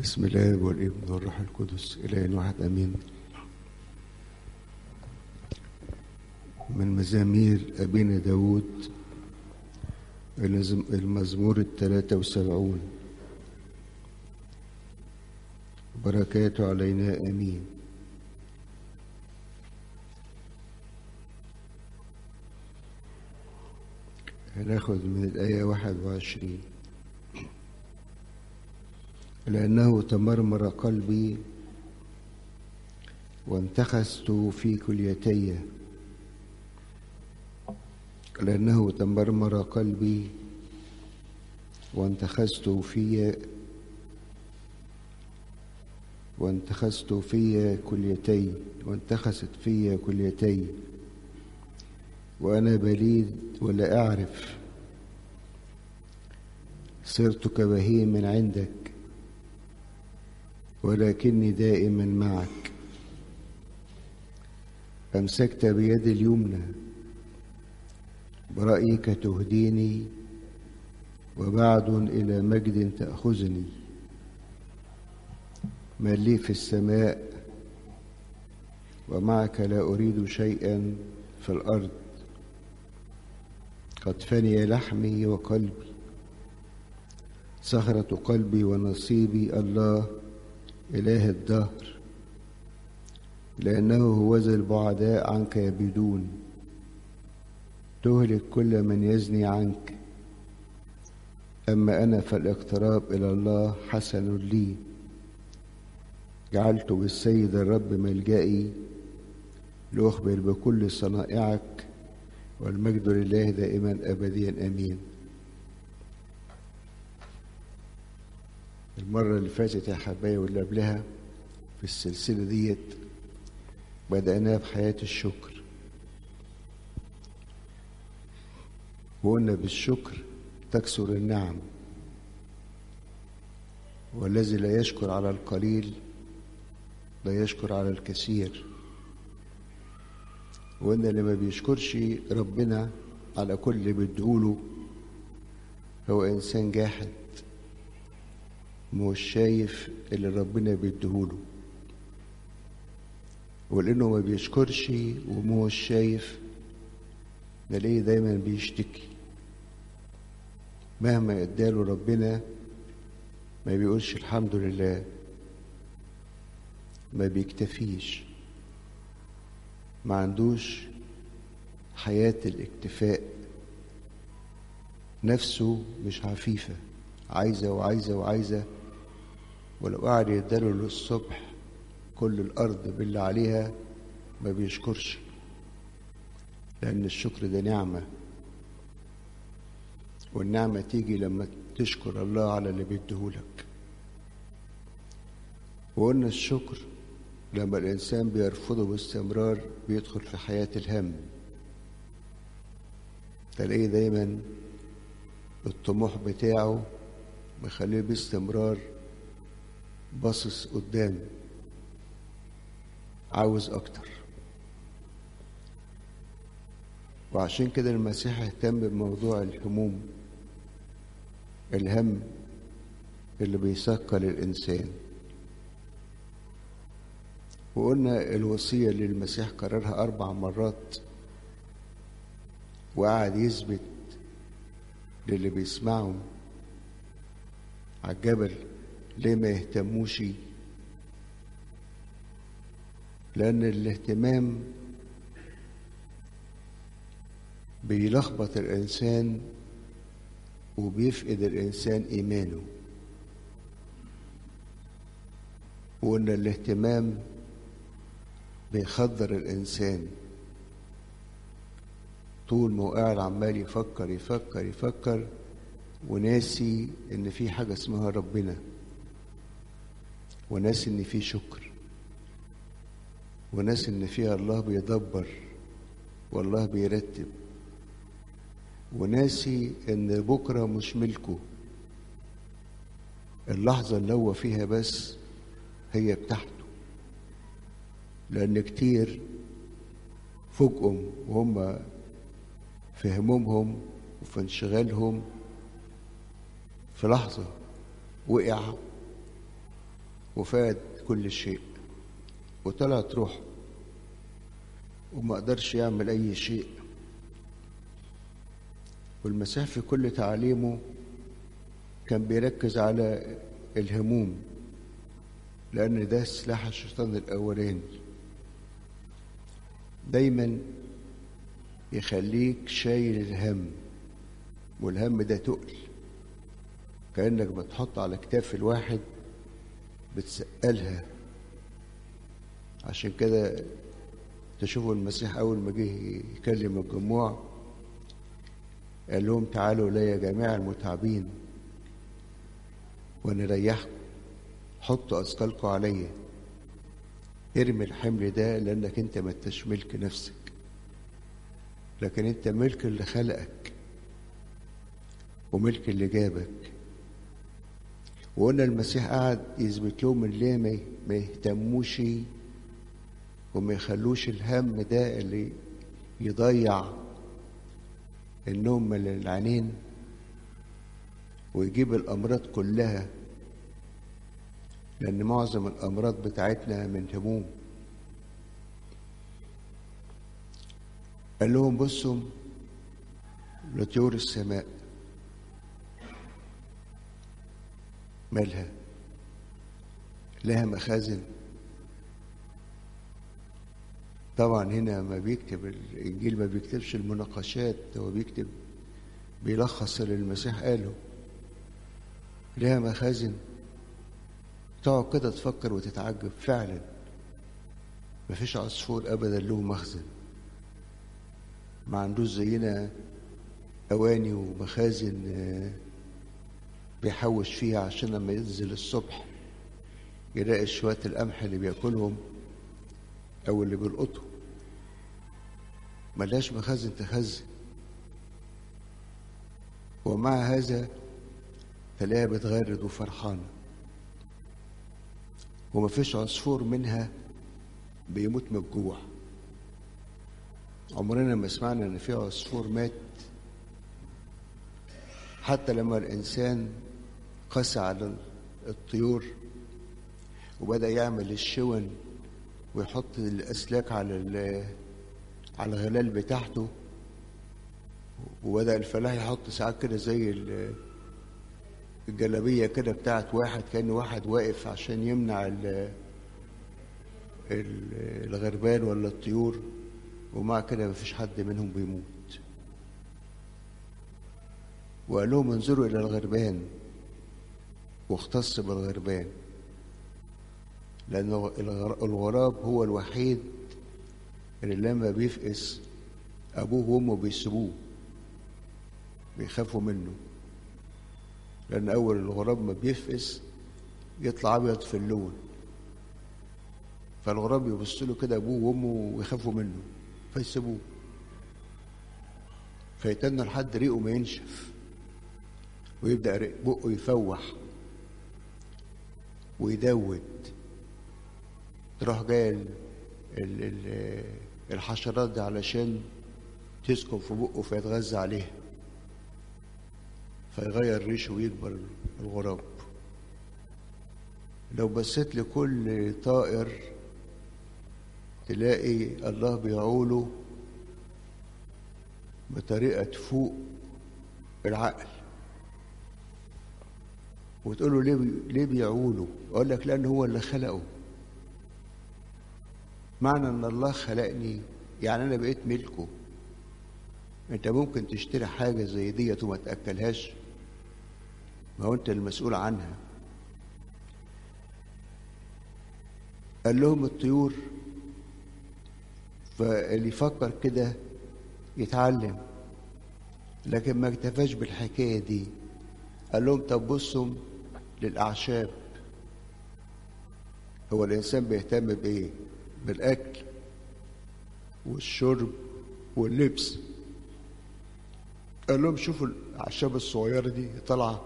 بسم الله والابن والروح القدس إله واحد أمين من مزامير أبينا داود المزمور الثلاثة وسبعون بركاته علينا أمين هناخد من الآية واحد وعشرين لأنه تمرمر قلبي وانتخست في كليتي لأنه تمرمر قلبي وانتخست في وانتخست في كليتي وانتخست في كليتي وأنا بليد ولا أعرف صرت كبهيم عندك ولكني دائما معك أمسكت بيدي اليمنى برأيك تهديني وبعد إلى مجد تأخذني ما لي في السماء ومعك لا أريد شيئا في الأرض قد فني لحمي وقلبي صخرة قلبي ونصيبي الله إله الدهر لأنه هو ذا البعداء عنك يبيدون تهلك كل من يزني عنك أما أنا فالاقتراب إلى الله حسن لي جعلت بالسيد الرب ملجئي لأخبر بكل صنائعك والمجد لله دائما أبديا أمين المرة اللي فاتت يا حبايبي واللي قبلها في السلسلة ديت بدأناها بحياة الشكر وقلنا بالشكر تكسر النعم والذي لا يشكر على القليل لا يشكر على الكثير وإن اللي ما بيشكرش ربنا على كل اللي بيديهوله هو إنسان جاحد مش شايف اللي ربنا بيديهوله ولانه ما بيشكرش ومش شايف بلاقيه دايما بيشتكي مهما اداله ربنا ما بيقولش الحمد لله ما بيكتفيش ما عندوش حياة الاكتفاء نفسه مش عفيفة عايزة وعايزة وعايزة ولو قعد يداله للصبح كل الأرض باللي عليها ما بيشكرش لأن الشكر ده نعمة والنعمة تيجي لما تشكر الله على اللي بيديهولك وقلنا الشكر لما الإنسان بيرفضه باستمرار بيدخل في حياة الهم تلاقيه دايما الطموح بتاعه مخليه باستمرار باصص قدام عاوز اكتر وعشان كده المسيح اهتم بموضوع الهموم الهم اللي بيثقل الانسان وقلنا الوصيه اللي المسيح كررها اربع مرات وقعد يثبت للي بيسمعهم على الجبل ليه ما يهتموش لأن الاهتمام بيلخبط الإنسان وبيفقد الإنسان إيمانه وإن الاهتمام بيخدر الإنسان طول ما هو قاعد عمال يفكر يفكر يفكر وناسي إن في حاجة اسمها ربنا وناسي إن في شكر وناس ان فيها الله بيدبر والله بيرتب وناسي ان بكره مش ملكه اللحظه اللي هو فيها بس هي بتاعته لان كتير فوقهم وهم في همومهم وفي انشغالهم في لحظه وقع وفاد كل شيء وطلعت روحه وما قدرش يعمل أي شيء والمسيح في كل تعليمه كان بيركز على الهموم لأن ده سلاح الشيطان الأولاني دايما يخليك شايل الهم والهم ده تقل كأنك بتحط على كتاف الواحد بتسألها عشان كده تشوفوا المسيح أول ما جه يكلم الجموع قال لهم تعالوا لي يا جميع المتعبين وانا ريحكم حطوا اثقالكم عليا ارمي الحمل ده لانك انت ما انتش ملك نفسك لكن انت ملك اللي خلقك وملك اللي جابك وقلنا المسيح قعد يثبت لهم ليه ما يهتموش وما يخلوش الهم ده اللي يضيع النوم من العينين ويجيب الأمراض كلها لأن معظم الأمراض بتاعتنا من هموم قال لهم بصوا لطيور السماء مالها لها مخازن طبعا هنا ما بيكتب الانجيل ما بيكتبش المناقشات هو بيكتب بيلخص اللي المسيح قاله لها مخازن تقعد كده تفكر وتتعجب فعلا ما فيش عصفور ابدا له مخزن ما عندوش زينا اواني ومخازن بيحوش فيها عشان لما ينزل الصبح يلاقي شوية القمح اللي بياكلهم أو اللي بيلقطهم ملاش مخازن تخزن ومع هذا تلاقيها بتغرد وفرحانة وما فيش عصفور منها بيموت من الجوع عمرنا ما سمعنا ان في عصفور مات حتى لما الانسان قسى على الطيور وبدا يعمل الشون ويحط الاسلاك على على الغلال بتاعته وبدا الفلاح يحط ساعات كده زي الجلابيه كده بتاعت واحد كان واحد واقف عشان يمنع الغربان ولا الطيور ومع كده مفيش حد منهم بيموت وقال لهم انظروا الى الغربان واختص بالغربان لأن الغراب هو الوحيد اللي لما بيفقس أبوه وأمه بيسيبوه بيخافوا منه لأن أول الغراب ما بيفقس يطلع أبيض في اللون فالغراب يبص له كده أبوه وأمه ويخافوا منه فيسيبوه فيتنى لحد ريقه ما ينشف ويبدأ بقه يفوح ويدود تروح جاية ال ال ال الحشرات دي علشان تسكن في بقه فيتغذى عليها فيغير ريشه ويكبر الغراب لو بصيت لكل طائر تلاقي الله بيعوله بطريقة تفوق العقل وتقول له ليه ليه بيعوله؟ اقول لك لان هو اللي خلقه معنى ان الله خلقني يعني انا بقيت ملكه انت ممكن تشتري حاجه زي ديت وما تاكلهاش ما هو انت المسؤول عنها قال لهم الطيور فاللي يفكر كده يتعلم لكن ما اكتفاش بالحكايه دي قال لهم طب بصوا للاعشاب هو الانسان بيهتم بايه بالاكل والشرب واللبس قال لهم شوفوا الاعشاب الصغيره دي طالعه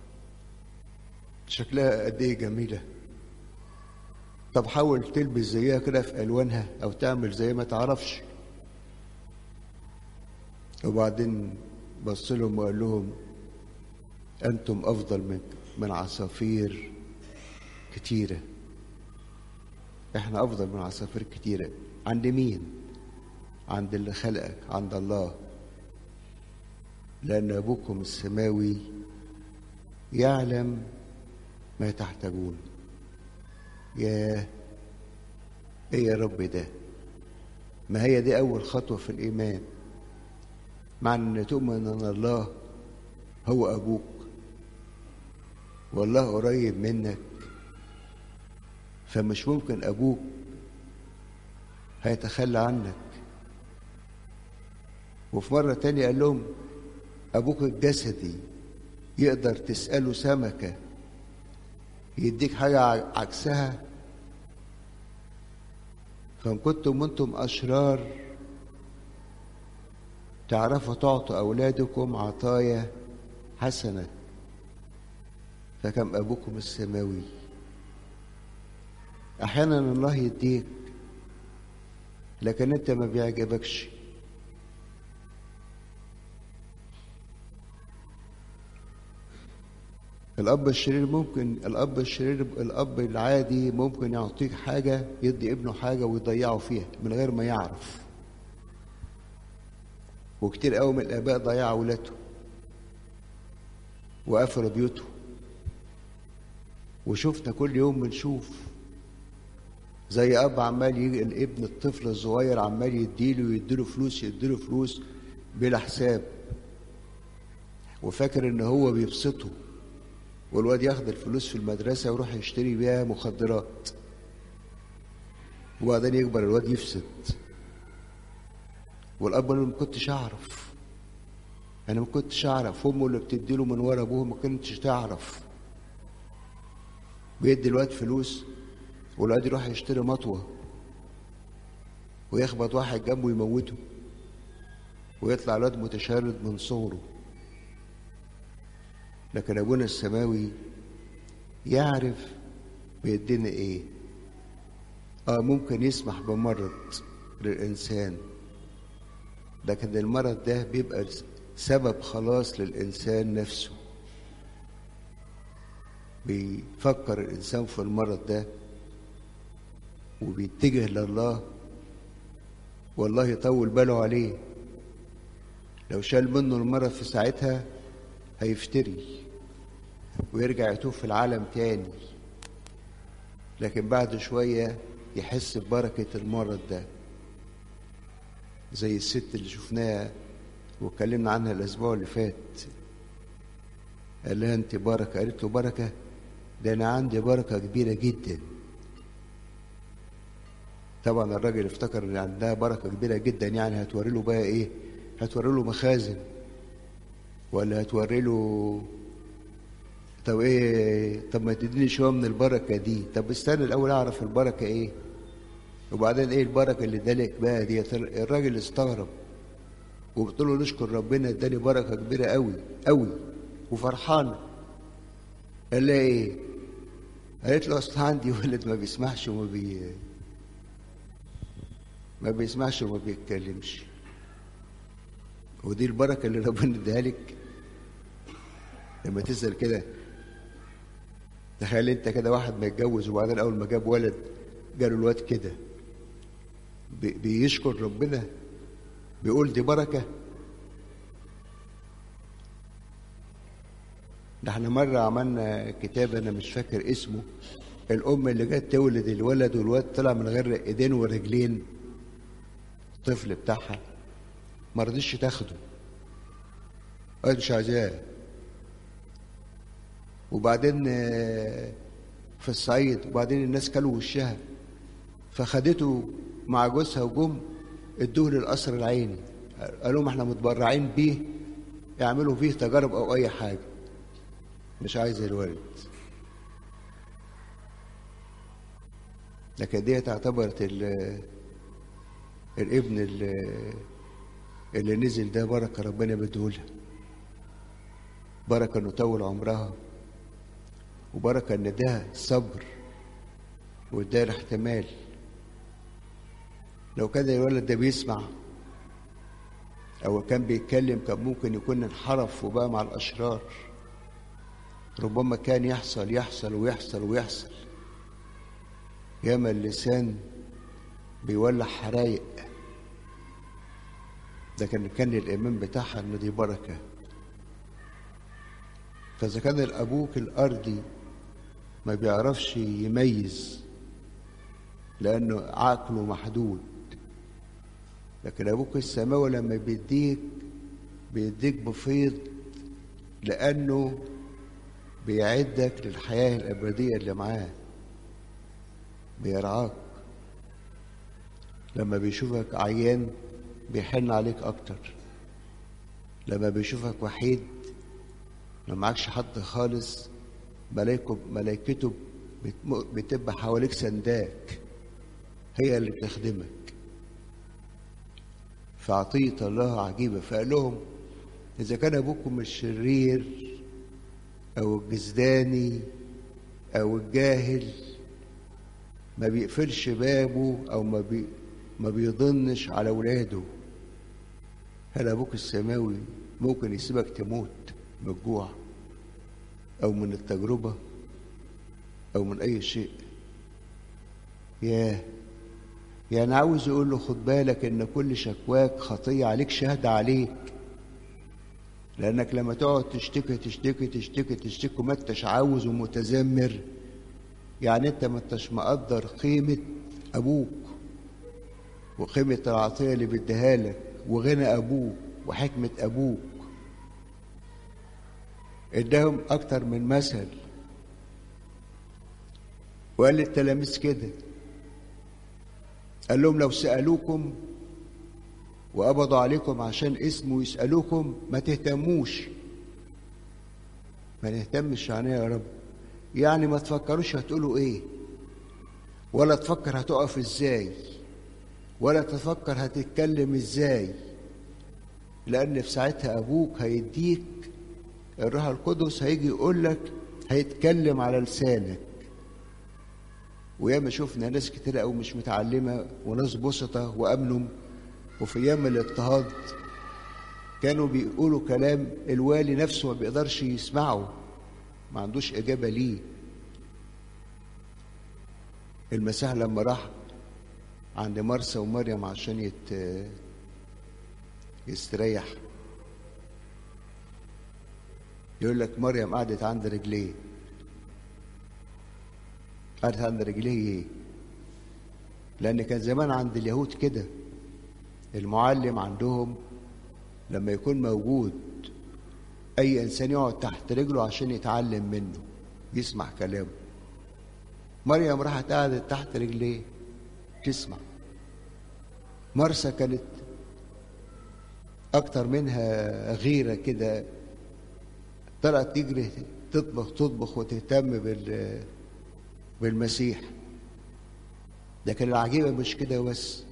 شكلها قد ايه جميله طب حاول تلبس زيها كده في الوانها او تعمل زي ما تعرفش وبعدين بص لهم وقال لهم انتم افضل من من عصافير كتيره احنا افضل من عصافير كتيره عند مين عند اللي خلقك عند الله لان ابوكم السماوي يعلم ما تحتاجون يا ايه يا رب ده ما هي دي اول خطوه في الايمان معنى ان تؤمن ان الله هو ابوك والله قريب منك فمش ممكن ابوك هيتخلى عنك وفي مرة تانية قال لهم أبوك الجسدي يقدر تسأله سمكة يديك حاجة عكسها فإن كنتم أنتم أشرار تعرفوا تعطوا أولادكم عطايا حسنة فكم أبوكم السماوي أحيانا الله يديك لكن أنت ما بيعجبكش الأب الشرير ممكن الأب الشرير الأب العادي ممكن يعطيك حاجة يدي ابنه حاجة ويضيعه فيها من غير ما يعرف وكتير قوي من الآباء ضيعوا أولاده وقفلوا بيوتهم وشفنا كل يوم بنشوف زي اب عمال يجي الابن الطفل الصغير عمال يديله يديله فلوس يديله فلوس بلا حساب وفاكر ان هو بيبسطه والواد ياخد الفلوس في المدرسه ويروح يشتري بيها مخدرات وبعدين يكبر الواد يفسد والاب انا ما كنتش اعرف انا ما كنتش اعرف امه اللي بتديله من ورا ابوه ما كنتش تعرف بيدي الواد فلوس والواد يروح يشتري مطوه ويخبط واحد جنبه يموته ويطلع الواد متشرد من صغره لكن ابونا السماوي يعرف بيدينا ايه اه ممكن يسمح بمرض للانسان لكن المرض ده بيبقى سبب خلاص للانسان نفسه بيفكر الانسان في المرض ده وبيتجه لله والله يطول باله عليه لو شال منه المرض في ساعتها هيفتري ويرجع يتوه في العالم تاني لكن بعد شوية يحس ببركة المرض ده زي الست اللي شفناها واتكلمنا عنها الأسبوع اللي فات قال لها أنت بركة قالت له بركة ده أنا عندي بركة كبيرة جدا طبعا الراجل افتكر ان عندها بركه كبيره جدا يعني هتوري له بقى ايه هتوري له مخازن ولا هتوري له طب ايه طب ما تديني شويه من البركه دي طب استنى الاول اعرف البركه ايه وبعدين ايه البركه اللي ادالك بقى دي الراجل استغرب وقلت له نشكر ربنا اداني بركه كبيره قوي قوي وفرحانه قال لها ايه قالت له اصل عندي ولد ما بيسمعش وما بي ما بيسمعش وما بيتكلمش ودي البركه اللي ربنا اداها لك لما تسال كده تخيل انت كده واحد ما يتجوز وبعدين اول ما جاب ولد جاله الواد كده بيشكر ربنا بيقول دي بركه ده احنا مرة عملنا كتاب أنا مش فاكر اسمه الأم اللي جت تولد الولد والواد طلع من غير إيدين ورجلين الطفل بتاعها ما رضيش تاخده قالت مش عايزاه وبعدين في الصعيد وبعدين الناس كلوا وشها فخدته مع جوزها وجم ادوه للقصر العيني قالوا لهم احنا متبرعين بيه يعملوا فيه تجارب او اي حاجه مش عايز الولد لكن دي اعتبرت الابن اللي, اللي نزل ده بركة ربنا بدولها بركة انه طول عمرها وبركة ان ده صبر وده احتمال لو كان الولد ده بيسمع او كان بيتكلم كان ممكن يكون انحرف وبقى مع الاشرار ربما كان يحصل يحصل ويحصل ويحصل ياما اللسان بيولع حرايق ده كان كان الإيمان بتاعها إن دي بركة فإذا كان الأبوك الأرضي ما بيعرفش يميز لأنه عقله محدود لكن أبوك السماوي لما بيديك بيديك بفيض لأنه بيعدك للحياة الأبدية اللي معاه بيرعاك لما بيشوفك عيان بيحن عليك أكتر لما بيشوفك وحيد ما معكش حد خالص ملايكه ملايكته بتبقى حواليك سنداك هي اللي بتخدمك فعطية الله عجيبة فقال لهم إذا كان أبوكم الشرير أو الجزداني أو الجاهل ما بيقفلش بابه أو ما بي ما بيضنش على ولاده هل أبوك السماوي ممكن يسيبك تموت من الجوع أو من التجربة أو من أي شيء ياه يعني عاوز يقول له خد بالك إن كل شكواك خطية عليك شهادة عليك لأنك لما تقعد تشتكي تشتكي تشتكي تشتكي وما انتش عاوز ومتذمر يعني انت ما انتش مقدر قيمة أبوك وقيمة العطية اللي بيديها لك وغنى أبوك وحكمة أبوك اداهم أكتر من مثل وقال للتلاميذ كده قال لهم لو سألوكم وقبضوا عليكم عشان اسمه يسألوكم ما تهتموش ما نهتمش يعني يا رب يعني ما تفكروش هتقولوا ايه ولا تفكر هتقف ازاي ولا تفكر هتتكلم ازاي لان في ساعتها ابوك هيديك الروح القدس هيجي يقول لك هيتكلم على لسانك وياما شفنا ناس كتير قوي مش متعلمه وناس بسطه وامنوا وفي ايام الاضطهاد كانوا بيقولوا كلام الوالي نفسه ما بيقدرش يسمعه ما عندوش اجابه ليه المسيح لما راح عند مرسى ومريم عشان يت يستريح يقول لك مريم قعدت عند رجليه قعدت عند رجليه ايه لان كان زمان عند اليهود كده المعلم عندهم لما يكون موجود اي انسان يقعد تحت رجله عشان يتعلم منه يسمع كلامه مريم راحت قعدت تحت رجليه تسمع مرسى كانت اكتر منها غيره كده طلعت تجري تطبخ تطبخ وتهتم بال بالمسيح لكن العجيبه مش كده بس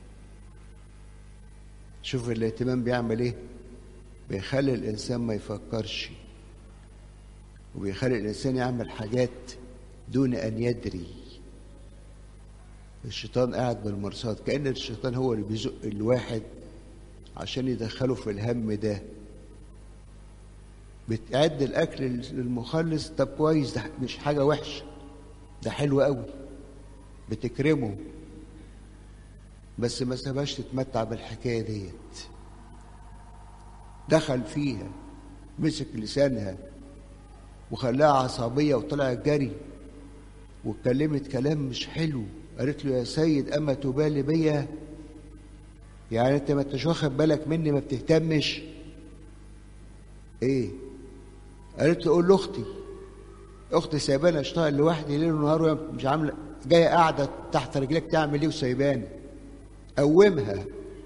شوف الاهتمام بيعمل ايه بيخلي الانسان ما يفكرش وبيخلي الانسان يعمل حاجات دون ان يدري الشيطان قاعد بالمرصاد كان الشيطان هو اللي بيزق الواحد عشان يدخله في الهم ده بتعد الاكل للمخلص طب كويس ده مش حاجه وحشه ده حلو قوي بتكرمه بس ما سابهاش تتمتع بالحكايه ديت دخل فيها مسك لسانها وخلاها عصبيه وطلعت جري واتكلمت كلام مش حلو قالت له يا سيد اما تبالي بيا يعني انت ما انتش واخد بالك مني ما بتهتمش ايه قالت له قول لاختي اختي سايباني اشتغل لوحدي ليل ونهار مش عامله جايه قاعده تحت رجلك تعمل ايه وسايباني قومها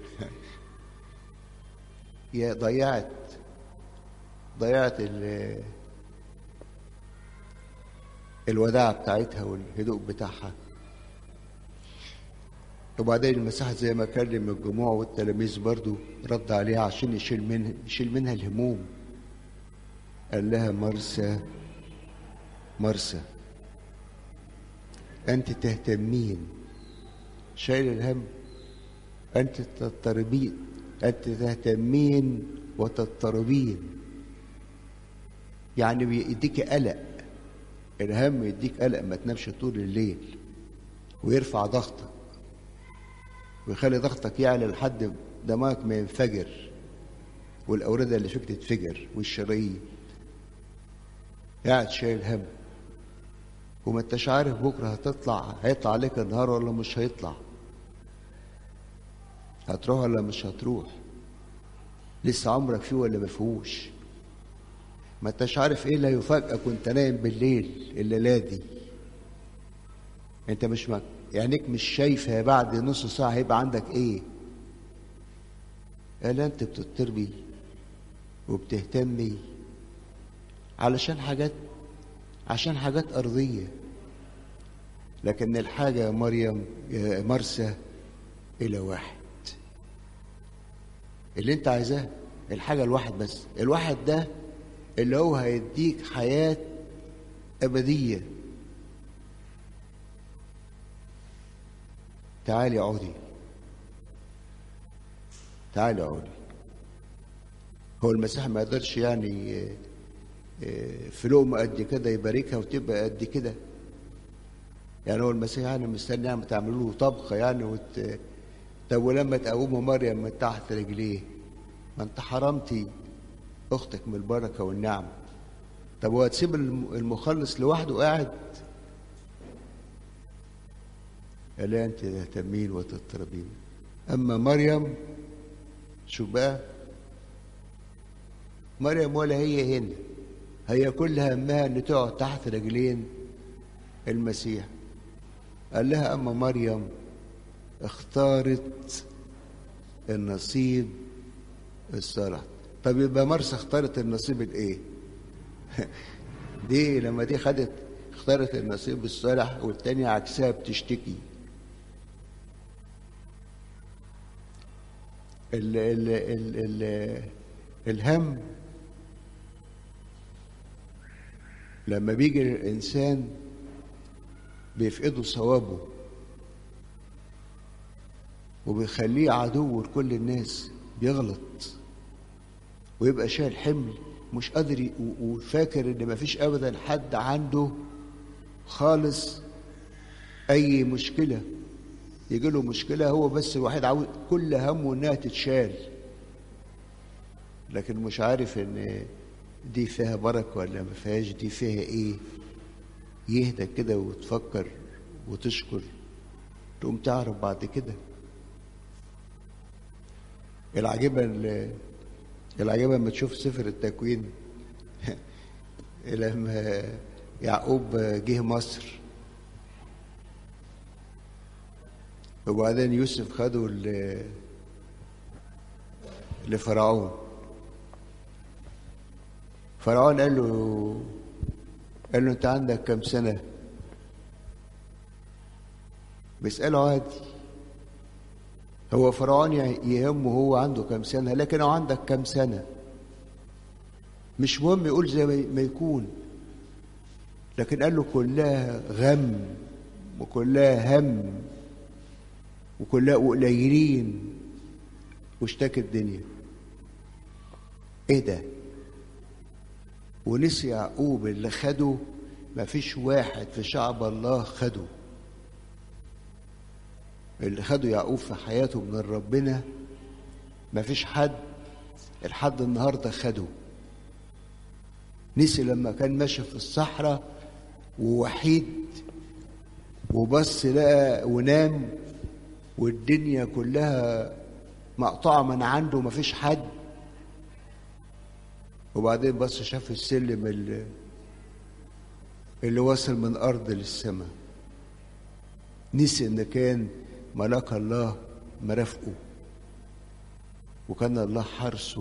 يا ضيعت ضيعت ال الوداع بتاعتها والهدوء بتاعها وبعدين المسيح زي ما كلم الجموع والتلاميذ برضو رد عليها عشان يشيل منها يشيل منها الهموم قال لها مرسى مرسى أنت تهتمين شايل الهم أنت تضطربين أنت تهتمين وتضطربين يعني بيديك قلق الهم يديك قلق ما تنامش طول الليل ويرفع ضغطك ويخلي ضغطك يعلى لحد دماغك ما ينفجر والأوردة اللي فيك تتفجر والشرايين قاعد شايل هم وما انتش عارف بكره هتطلع هيطلع عليك النهار ولا مش هيطلع هتروح ولا مش هتروح لسه عمرك فيه ولا ما فيهوش ما انتش عارف ايه اللي هيفاجئك وانت نايم بالليل الليله دي انت مش مك... عينيك مش شايفه بعد نص ساعه هيبقى عندك ايه الا انت بتضطربي وبتهتمي علشان حاجات عشان حاجات أرضية لكن الحاجة يا مريم يا مرسى إلى واحد اللي أنت عايزاه الحاجة الواحد بس الواحد ده اللي هو هيديك حياة أبدية تعالي اقعدي تعالي اقعدي هو المسيح ما قدرش يعني في لقمة قد كده يباركها وتبقى قد كده يعني هو المسيح يعني مستني يعني تعملوا له طبخة يعني وت... طب ولما تقوموا مريم من تحت رجليه ما انت حرمتي اختك من البركة والنعم طب هو هتسيب المخلص لوحده قاعد لا انت تهتمين وتضطربين اما مريم شو بقى مريم ولا هي هنا هي كل همها ان تقعد تحت رجلين المسيح قال لها اما مريم اختارت النصيب الصالح طب يبقى مرسى اختارت النصيب الايه دي لما دي خدت اختارت النصيب الصالح والتانية عكسها بتشتكي ال ال ال ال الهم لما بيجي الإنسان بيفقده صوابه وبيخليه عدو لكل الناس بيغلط ويبقى شايل حمل مش قادر وفاكر ان مفيش ابدا حد عنده خالص اي مشكله يجي له مشكله هو بس الواحد عاوز كل همه انها تتشال لكن مش عارف ان دي فيها بركه ولا ما فيهاش دي فيها ايه يهدى كده وتفكر وتشكر تقوم تعرف بعد كده العجيبه العجيبه لما تشوف سفر التكوين لما يعقوب جه مصر وبعدين يوسف خده لفرعون فرعون قال له قال له انت عندك كم سنه بيساله عادي هو فرعون يهمه هو عنده كم سنه لكن هو عندك كم سنه مش مهم يقول زي ما يكون لكن قال له كلها غم وكلها هم وكلها قليلين واشتكى الدنيا ايه ده ونسي يعقوب اللي خده ما فيش واحد في شعب الله خده اللي خده يعقوب في حياته من ربنا ما فيش حد لحد النهارده خده نسي لما كان ماشي في الصحراء ووحيد وبص لقى ونام والدنيا كلها مقطوعة من عنده مفيش حد وبعدين بص شاف السلم اللي, اللي وصل من أرض للسماء نسي إن كان ملاك الله مرافقه وكان الله حرسه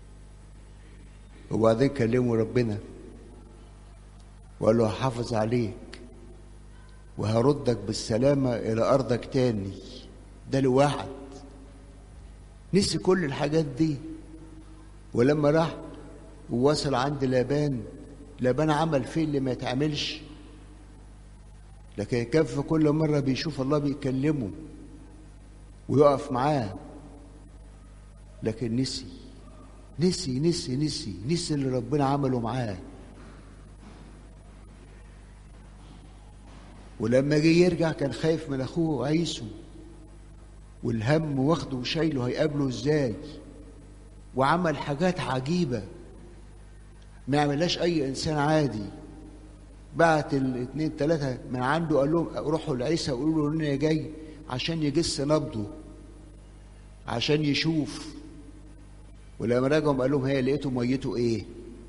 وبعدين كلمه ربنا وقال له هحافظ عليك وهردك بالسلامة إلى أرضك تاني ده لواحد نسي كل الحاجات دي ولما راح ووصل عند لابان لابان عمل فيه اللي ما يتعملش لكن كان في كل مرة بيشوف الله بيكلمه ويقف معاه لكن نسي نسي نسي نسي نسي اللي ربنا عمله معاه ولما جه يرجع كان خايف من اخوه عيسو والهم واخده وشايله هيقابله ازاي وعمل حاجات عجيبه ما يعملهاش اي انسان عادي بعت الاثنين ثلاثه من عنده قال لهم روحوا لعيسى وقولوا له ان انا جاي عشان يجس نبضه عشان يشوف ولما رجعوا قال لهم هي لقيته ميته ايه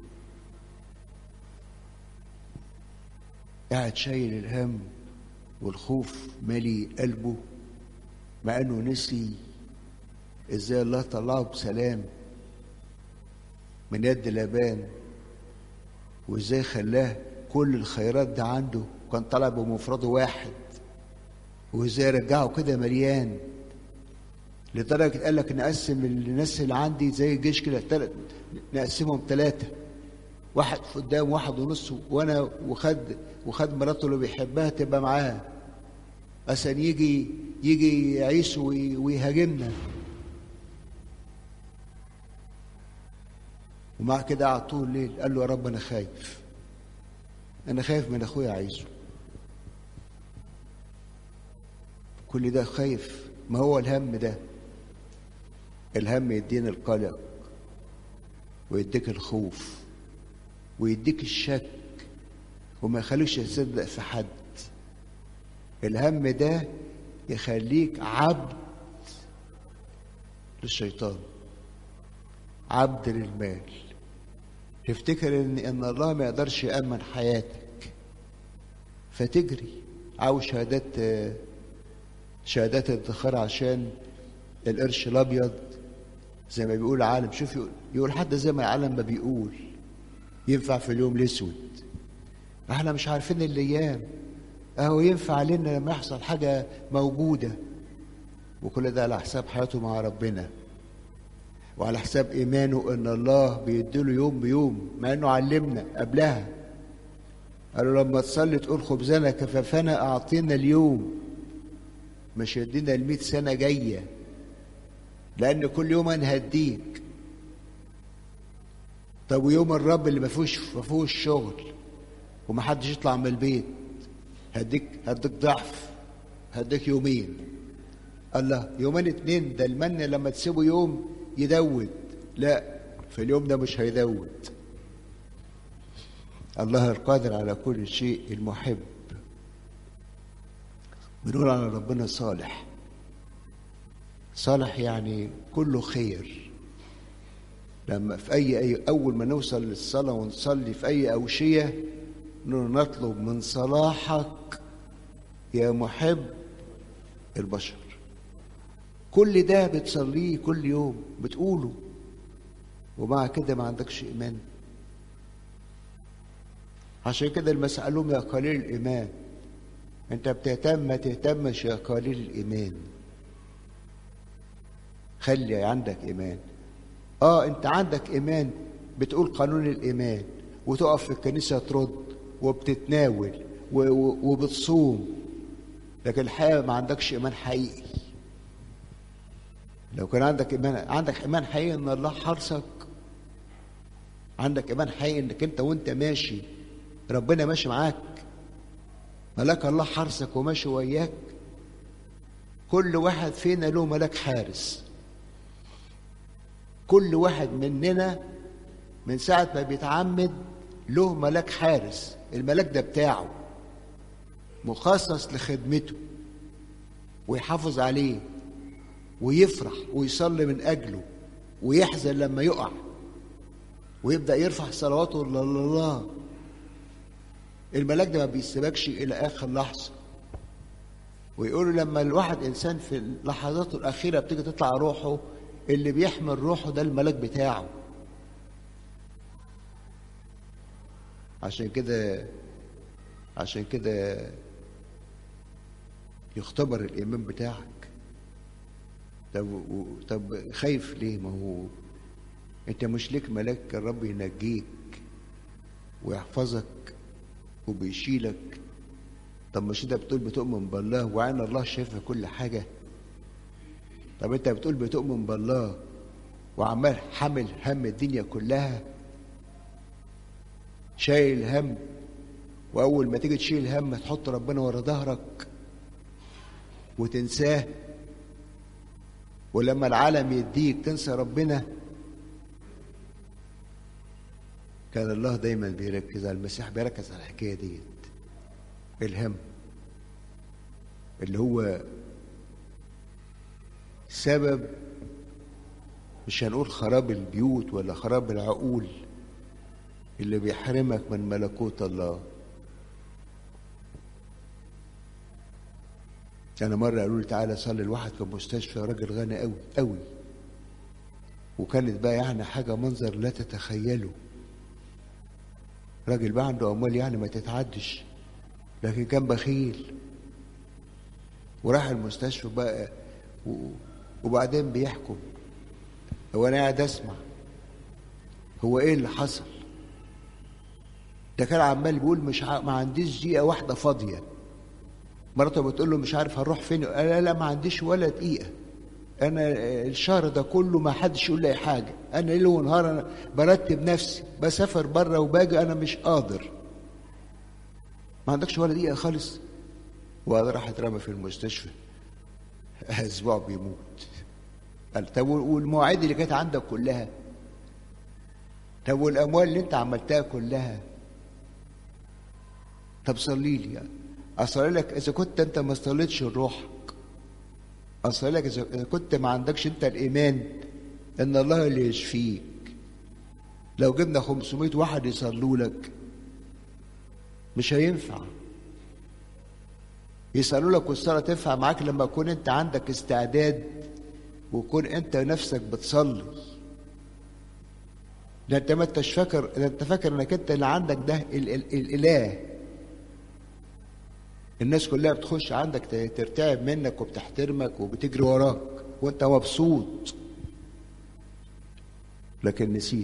قاعد شايل الهم والخوف مالي قلبه مع انه نسي ازاي الله طلعه بسلام من يد لابان وازاي خلاه كل الخيرات ده عنده كان طالع بمفرده واحد وازاي رجعه كده مليان لدرجة قال لك نقسم الناس اللي عندي زي الجيش كده تلت نقسمهم ثلاثة واحد قدام واحد ونص وانا وخد وخد مراته اللي بيحبها تبقى معاه عشان يجي يجي يعيش ويهاجمنا ومع كده قعد طول الليل قال له يا رب انا خايف انا خايف من اخويا عايزه كل ده خايف ما هو الهم ده الهم يدينا القلق ويديك الخوف ويديك الشك وما يخليكش تصدق في حد الهم ده يخليك عبد للشيطان عبد للمال تفتكر ان ان الله ما يقدرش يامن حياتك فتجري عاوز شهادات شهادات ادخار عشان القرش الابيض زي ما بيقول العالم شوف يقول, يقول حتى زي ما العالم ما بيقول ينفع في اليوم الاسود احنا مش عارفين الايام اهو ينفع علينا لما يحصل حاجه موجوده وكل ده على حساب حياته مع ربنا وعلى حساب ايمانه ان الله بيديله يوم بيوم مع انه علمنا قبلها قالوا لما تصلي تقول خبزنا كفافنا اعطينا اليوم مش يدينا المئة سنة جاية لأن كل يوم أنا هديك طب ويوم الرب اللي ما فيهوش ما فيهوش شغل ومحدش يطلع من البيت هديك هديك ضعف هديك يومين الله يومين اتنين ده المن لما تسيبه يوم يدود لا في اليوم ده مش هيدود الله القادر على كل شيء المحب بنقول على ربنا صالح صالح يعني كله خير لما في أي, أي أول ما نوصل للصلاة ونصلي في أي أوشية نطلب من صلاحك يا محب البشر كل ده بتصليه كل يوم بتقوله ومع كده ما عندكش إيمان عشان كده المسألهم يا قليل الإيمان أنت بتهتم ما تهتمش يا قليل الإيمان خلي عندك إيمان آه أنت عندك إيمان بتقول قانون الإيمان وتقف في الكنيسة ترد وبتتناول وبتصوم لكن الحقيقة ما عندكش إيمان حقيقي لو كان عندك إيمان عندك إيمان حقيقي إن الله حرسك عندك إيمان حقيقي إنك أنت وأنت ماشي ربنا ماشي معاك ملاك الله حرسك وماشي وياك كل واحد فينا له ملاك حارس كل واحد مننا من ساعة ما بيتعمد له ملاك حارس الملاك ده بتاعه مخصص لخدمته ويحافظ عليه ويفرح ويصلي من أجله ويحزن لما يقع ويبدأ يرفع صلواته لله الملاك ده ما بيسيبكش إلى آخر لحظة ويقولوا لما الواحد إنسان في اللحظات الأخيرة بتيجي تطلع روحه اللي بيحمل روحه ده الملاك بتاعه عشان كده عشان كده يختبر الإيمان بتاعك طب طب خايف ليه ما هو انت مش ليك ملاك الرب ينجيك ويحفظك وبيشيلك طب مش انت بتقول بتؤمن بالله وعين الله شايفه كل حاجه طب انت بتقول بتؤمن بالله وعمال حامل هم الدنيا كلها شايل هم واول ما تيجي تشيل هم تحط ربنا ورا ظهرك وتنساه ولما العالم يديك تنسى ربنا كان الله دايما بيركز على المسيح بيركز على الحكايه ديت الهم اللي هو سبب مش هنقول خراب البيوت ولا خراب العقول اللي بيحرمك من ملكوت الله أنا مرة قالوا لي تعالى صلي الواحد في المستشفى راجل غني قوي قوي وكانت بقى يعني حاجة منظر لا تتخيله راجل بقى عنده أموال يعني ما تتعدش لكن كان بخيل وراح المستشفى بقى وبعدين بيحكم هو انا قاعد اسمع هو ايه اللي حصل ده كان عمال بيقول مش ع... ما عنديش دقيقه واحده فاضيه مراته بتقول له مش عارف هنروح فين قال لا لا ما عنديش ولا دقيقه انا الشهر ده كله ما حدش يقول لي حاجه انا ليل ونهار انا برتب نفسي بسافر بره وباجي انا مش قادر ما عندكش ولا دقيقه خالص وهذا راح اترمى في المستشفى اسبوع بيموت قال طب والمواعيد اللي كانت عندك كلها طب والاموال اللي انت عملتها كلها طب صلي لي يعني. اصلي لك اذا كنت انت ما صليتش لروحك اصلي لك اذا كنت ما عندكش انت الايمان ان الله اللي يشفيك لو جبنا 500 واحد يصلوا لك مش هينفع يسألوا لك والصلاة تنفع معاك لما يكون أنت عندك استعداد ويكون أنت نفسك بتصلي ده أنت ما أنتش فاكر ده أنت فاكر إنك أنت اللي عندك ده ال ال الإله الناس كلها بتخش عندك ترتعب منك وبتحترمك وبتجري وراك وأنت مبسوط لكن نسيت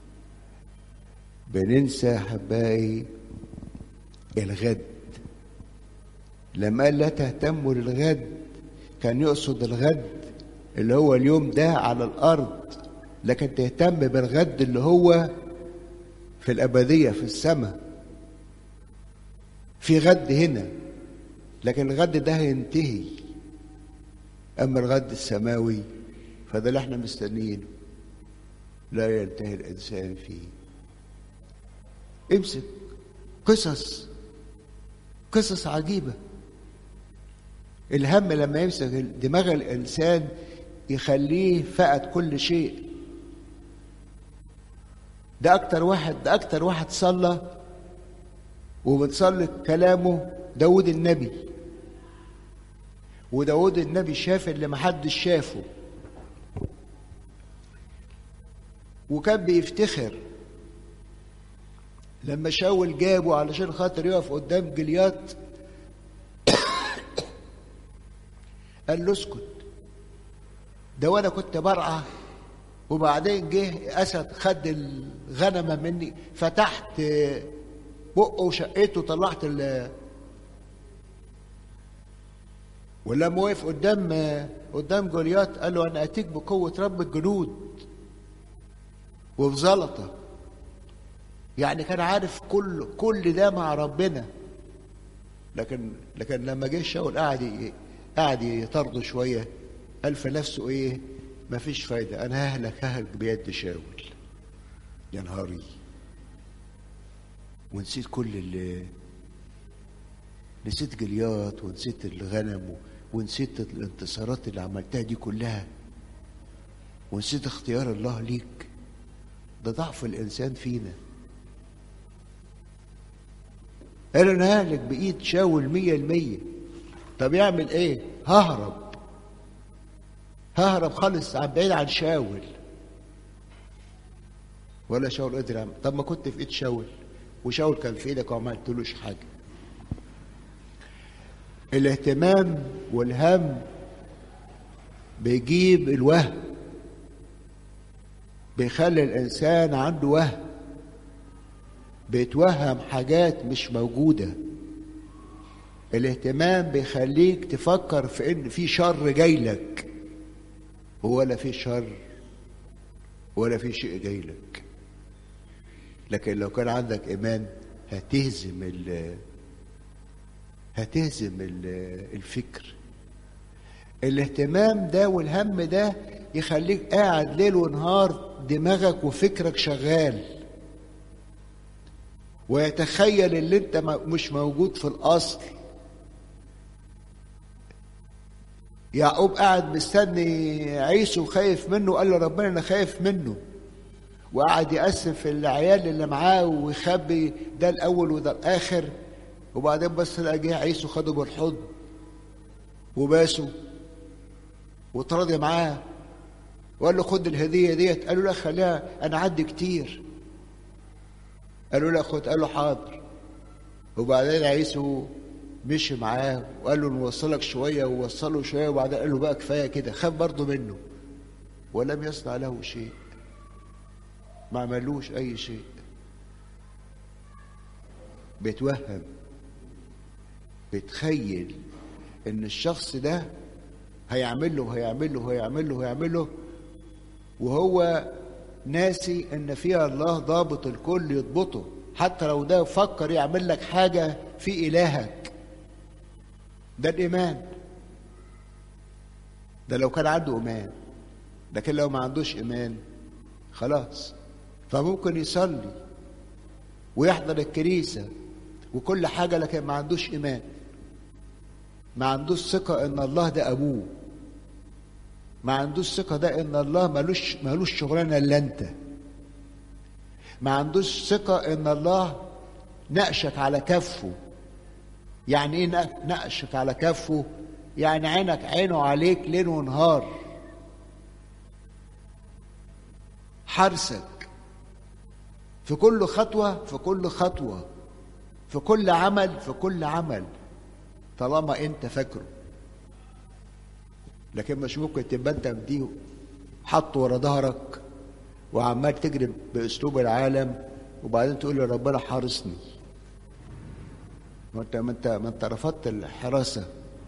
بننسى حبائي الغد لما قال لا تهتموا للغد كان يقصد الغد اللي هو اليوم ده على الارض لكن تهتم بالغد اللي هو في الابديه في السماء في غد هنا لكن الغد ده هينتهي اما الغد السماوي فده اللي احنا مستنيينه لا ينتهي الانسان فيه امسك قصص قصص عجيبه الهم لما يمسك دماغ الانسان يخليه فقد كل شيء ده اكتر واحد ده اكتر واحد صلى وبتصلي كلامه داود النبي وداود النبي شاف اللي محدش شافه وكان بيفتخر لما شاول جابه علشان خاطر يقف قدام جليات قال له اسكت ده وانا كنت برعى وبعدين جه اسد خد الغنمه مني فتحت بقه وشقيته وطلعت ال ولما وقف قدام قدام جوليات قال له انا اتيك بقوه رب الجنود وبزلطه يعني كان عارف كل كل ده مع ربنا لكن لكن لما جه شاول قعد قعد يطرده شويه قال في نفسه ايه ما فيش فايده انا ههلك ههلك بيد شاول يا نهاري ونسيت كل اللي نسيت جليات ونسيت الغنم ونسيت الانتصارات اللي عملتها دي كلها ونسيت اختيار الله ليك ده ضعف الانسان فينا قال انا ههلك بايد شاول مية المية طب يعمل ايه ههرب ههرب خالص عن بعيد عن شاول ولا شاول قدر يعمل طب ما كنت في ايد شاول وشاول كان في ايدك وما عملتلوش حاجه الاهتمام والهم بيجيب الوهم بيخلي الانسان عنده وهم بيتوهم حاجات مش موجوده الاهتمام بيخليك تفكر في ان في شر جاي لك ولا في شر ولا في شيء جاي لك لكن لو كان عندك ايمان هتهزم ال هتهزم ال- الفكر الاهتمام ده والهم ده يخليك قاعد ليل ونهار دماغك وفكرك شغال ويتخيل اللي انت م- مش موجود في الاصل يعقوب قاعد مستني عيسو خايف منه قال له ربنا انا خايف منه وقعد يقسم في العيال اللي معاه ويخبي ده الاول وده الاخر وبعدين بس لقى جه عيسو خده بالحضن وباسه وتراضي معاه وقال له خد الهديه ديت قال له لا خليها انا عندي كتير قال له لا خد قال له حاضر وبعدين عيسو مشي معاه وقال له نوصلك شويه ووصله شويه وبعدين قال له بقى كفايه كده خاف برضه منه ولم يصنع له شيء ما عملوش اي شيء بيتوهم بيتخيل ان الشخص ده هيعمل له هيعمل له هيعمل له هيعمل له وهو ناسي ان فيها الله ضابط الكل يضبطه حتى لو ده فكر يعمل لك حاجه في الهك ده الايمان ده لو كان عنده ايمان لكن لو ما عندوش ايمان خلاص فممكن يصلي ويحضر الكنيسه وكل حاجه لكن ما عندوش ايمان ما عندوش ثقه ان الله ده ابوه ما عندوش ثقه ده ان الله ملوش ملوش شغلانه الا انت ما عندوش ثقه ان الله نقشك على كفه يعني ايه نق- نقشك على كفه يعني عينك عينه عليك ليل ونهار حرسك في كل خطوه في كل خطوه في كل عمل في كل عمل طالما انت فاكره لكن مش ممكن تبقى انت مديه حطه ورا ظهرك وعمال تجري باسلوب العالم وبعدين تقول له ربنا حارسني ما انت ما انت ما انت رفضت الحراسه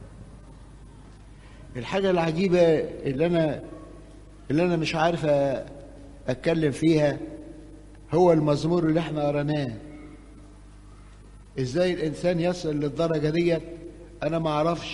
الحاجه العجيبه اللي انا اللي انا مش عارف أ- اتكلم فيها هو المزمور اللي احنا قرناه ازاي الانسان يصل للدرجه ديت انا ما اعرفش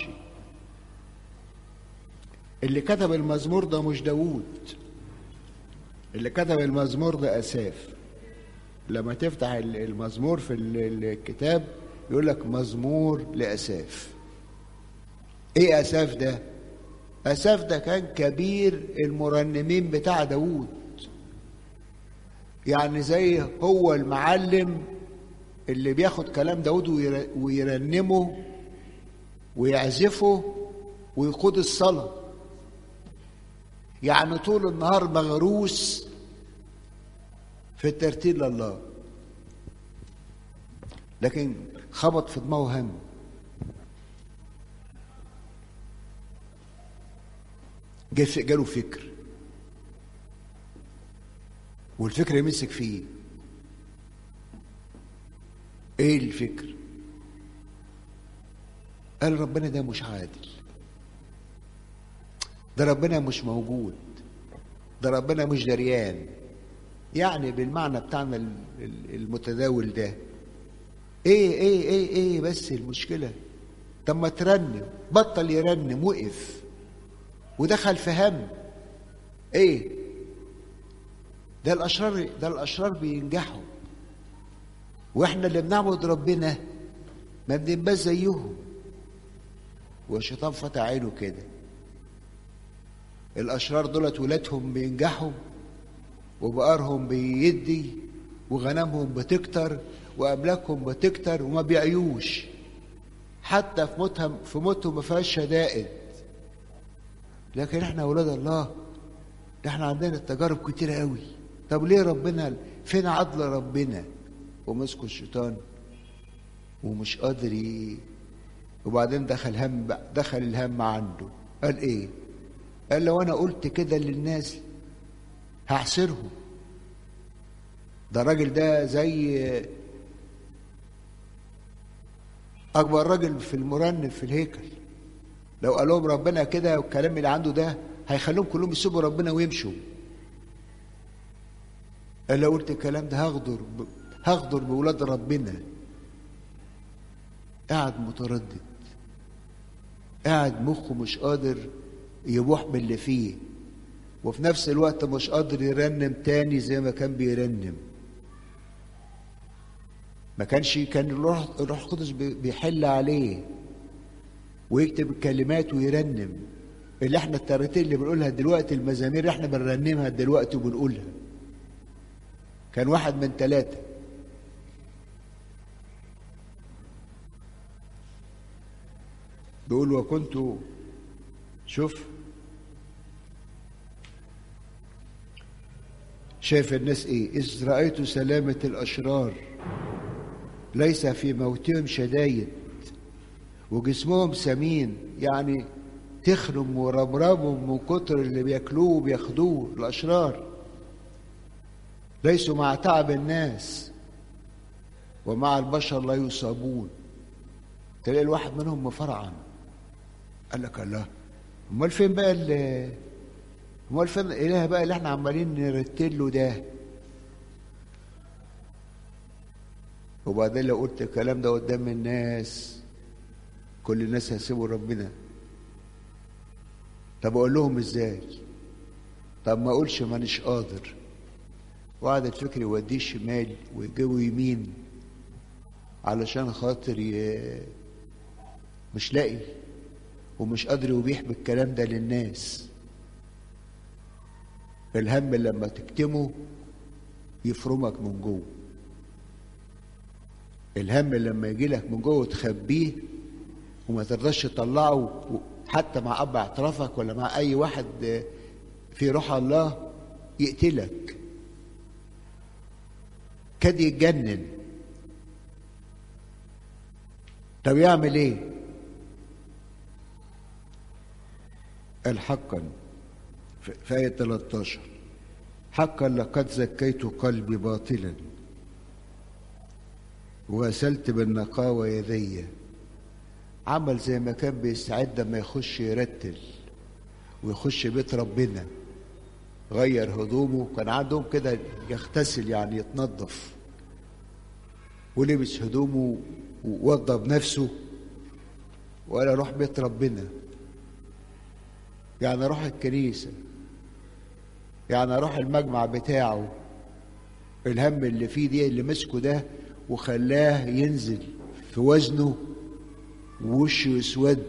اللي كتب المزمور ده مش داوود اللي كتب المزمور ده اساف لما تفتح ال- المزمور في ال- الكتاب يقول لك مزمور لاساف ايه اساف ده اساف ده كان كبير المرنمين بتاع داوود يعني زي هو المعلم اللي بياخد كلام داود وير- ويرنمه ويعزفه ويقود الصلاة يعني طول النهار مغروس في الترتيل لله لكن خبط في دماغه هم جه في- جاله فكر والفكر يمسك فيه ايه الفكر قال ربنا ده مش عادل ده ربنا مش موجود ده ربنا مش دريان يعني بالمعنى بتاعنا ال- ال- المتداول ده ايه ايه ايه ايه بس المشكلة طب ما ترنم بطل يرنم وقف ودخل في هم ايه ده الاشرار ده الاشرار بينجحوا واحنا اللي بنعبد ربنا ما بنبقاش زيهم والشيطان فتح عينه كده الاشرار دولت ولادهم بينجحوا وبقرهم بيدي وغنمهم بتكتر واملاكهم بتكتر وما بيعيوش حتى في موتهم في موتهم ما فيهاش شدائد لكن احنا اولاد الله احنا عندنا التجارب كتيره قوي طب ليه ربنا فين عدل ربنا ومسكوا الشيطان ومش قادر ي- وبعدين دخل هم دخل الهم عنده قال ايه قال لو انا قلت كده للناس هحسرهم ده الراجل ده زي اكبر راجل في المرنم في الهيكل لو قال لهم ربنا كده والكلام اللي عنده ده هيخليهم كلهم يسيبوا ربنا ويمشوا قال لو قلت الكلام ده هغدر ب... هغدر بولاد ربنا قاعد متردد قاعد مخه مش قادر يبوح باللي فيه وفي نفس الوقت مش قادر يرنم تاني زي ما كان بيرنم ما كانش كان الروح الروح القدس بيحل عليه ويكتب الكلمات ويرنم اللي احنا التراتيل اللي بنقولها دلوقتي المزامير اللي احنا بنرنمها دلوقتي وبنقولها كان واحد من ثلاثة بيقول وكنت شوف شايف الناس ايه إذ رأيت سلامة الأشرار ليس في موتهم شدايد وجسمهم سمين يعني تخرم ورمرمهم من كتر اللي بياكلوه وبياخدوه الأشرار ليسوا مع تعب الناس ومع البشر لا يصابون تلاقي الواحد منهم مفرعن قال لك الله امال فين بقى ال امال فين الاله بقى اللي احنا عمالين نرتله ده وبعدين لو قلت الكلام ده قدام الناس كل الناس هيسيبوا ربنا طب اقول لهم ازاي طب ما اقولش مانيش قادر وقعد الفكر يوديه شمال ويجيبه يمين علشان خاطر ي... مش لاقي ومش قادر يبيح بالكلام ده للناس الهم لما تكتمه يفرمك من جوه الهم لما يجي لك من جوه تخبيه وما ترضاش تطلعه حتى مع اب اعترافك ولا مع اي واحد في روح الله يقتلك كاد يتجنن طب يعمل ايه قال حقا في آية 13 حقا لقد زكيت قلبي باطلا وغسلت بالنقاوة يدي عمل زي ما كان بيستعد لما يخش يرتل ويخش بيت ربنا غير هدومه كان عندهم كده يغتسل يعني يتنظف ولبس هدومه ووضب نفسه وقال اروح بيت ربنا يعني اروح الكنيسه يعني اروح المجمع بتاعه الهم اللي فيه دي اللي مسكه ده وخلاه ينزل في وزنه ووشه يسود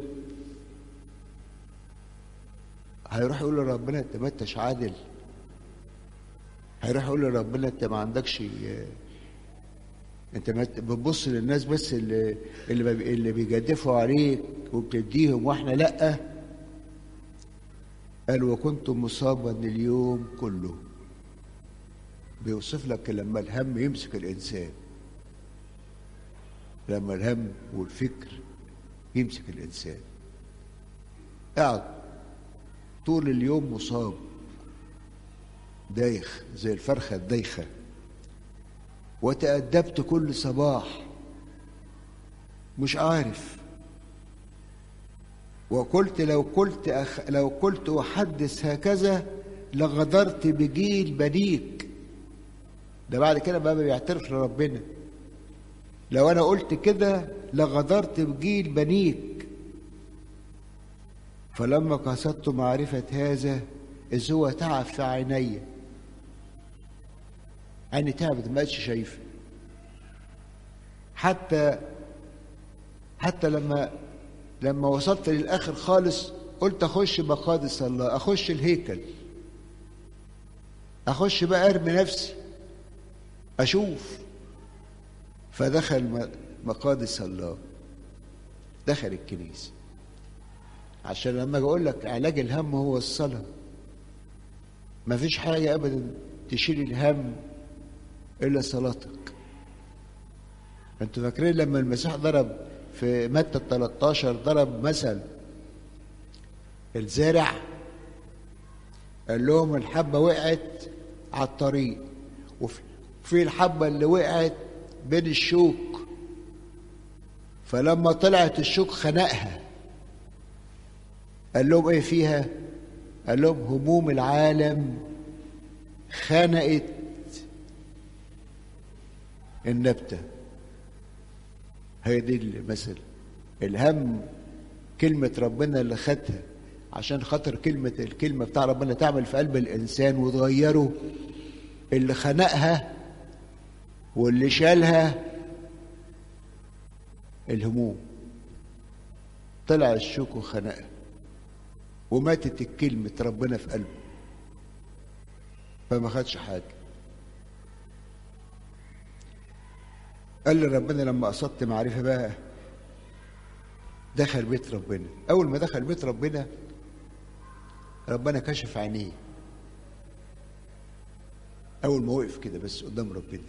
هيروح يقول لربنا انت ما انتش عادل هيروح يقول لربنا انت ما عندكش انت ما بتبص للناس بس اللي اللي, اللي بيجدفوا عليك وبتديهم واحنا لا قال وكنت مصابا اليوم كله بيوصف لك لما الهم يمسك الانسان لما الهم والفكر يمسك الانسان قاعد طول اليوم مصاب دايخ زي الفرخه الدايخه وتأدبت كل صباح مش عارف وقلت لو قلت أخ لو قلت أحدث هكذا لغدرت بجيل بنيك ده بعد كده بقى بيعترف لربنا لو أنا قلت كده لغدرت بجيل بنيك فلما قصدت معرفة هذا إذ هو تعب في عيني عيني تعبت ما بقتش شايفة حتى حتى لما لما وصلت للآخر خالص قلت أخش مقادس الله أخش الهيكل أخش بقى أرمي نفسي أشوف فدخل مقادس الله دخل الكنيسة عشان لما أجي أقول لك علاج الهم هو الصلاة ما فيش حاجة أبدا تشيل الهم إلا صلاتك أنتوا فاكرين لما المسيح ضرب في متى 13 ضرب مثل الزارع قال لهم الحبة وقعت على الطريق وفي الحبة اللي وقعت بين الشوك فلما طلعت الشوك خنقها قال لهم ايه فيها قال لهم هموم العالم خنقت النبتة هي دي المثل الهم كلمة ربنا اللي خدها عشان خاطر كلمة الكلمة بتاع ربنا تعمل في قلب الإنسان وتغيره اللي خنقها واللي شالها الهموم طلع الشوك وخنقها وماتت الكلمة ربنا في قلبه فما خدش حاجة قال لي ربنا لما قصدت معرفة بقى دخل بيت ربنا أول ما دخل بيت ربنا ربنا كشف عينيه أول ما وقف كده بس قدام ربنا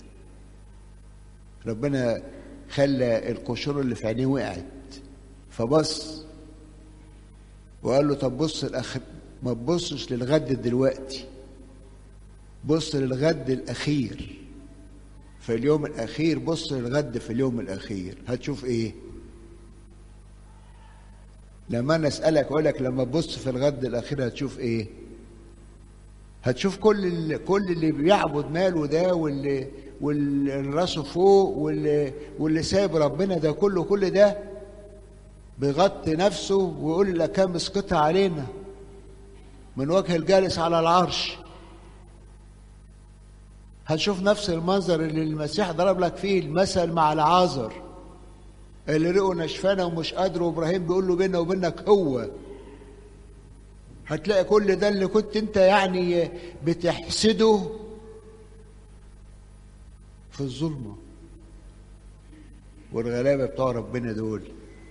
ربنا خلى القشور اللي في عينيه وقعت فبص وقال له طب بص الأخ... ما تبصش للغد دلوقتي بص للغد الأخير في اليوم الأخير بص للغد في اليوم الأخير هتشوف إيه لما أنا أسألك أقول لك لما تبص في الغد الأخير هتشوف إيه هتشوف كل اللي كل اللي بيعبد ماله ده واللي واللي راسه فوق واللي واللي سايب ربنا ده كله كل ده بيغطي نفسه ويقول لك كم اسقطها علينا من وجه الجالس على العرش هتشوف نفس المنظر اللي المسيح ضرب لك فيه المثل مع العازر اللي رقوا نشفانه ومش قادر وابراهيم بيقول له بيننا وبينك هو هتلاقي كل ده اللي كنت انت يعني بتحسده في الظلمه والغلابه بتوع ربنا دول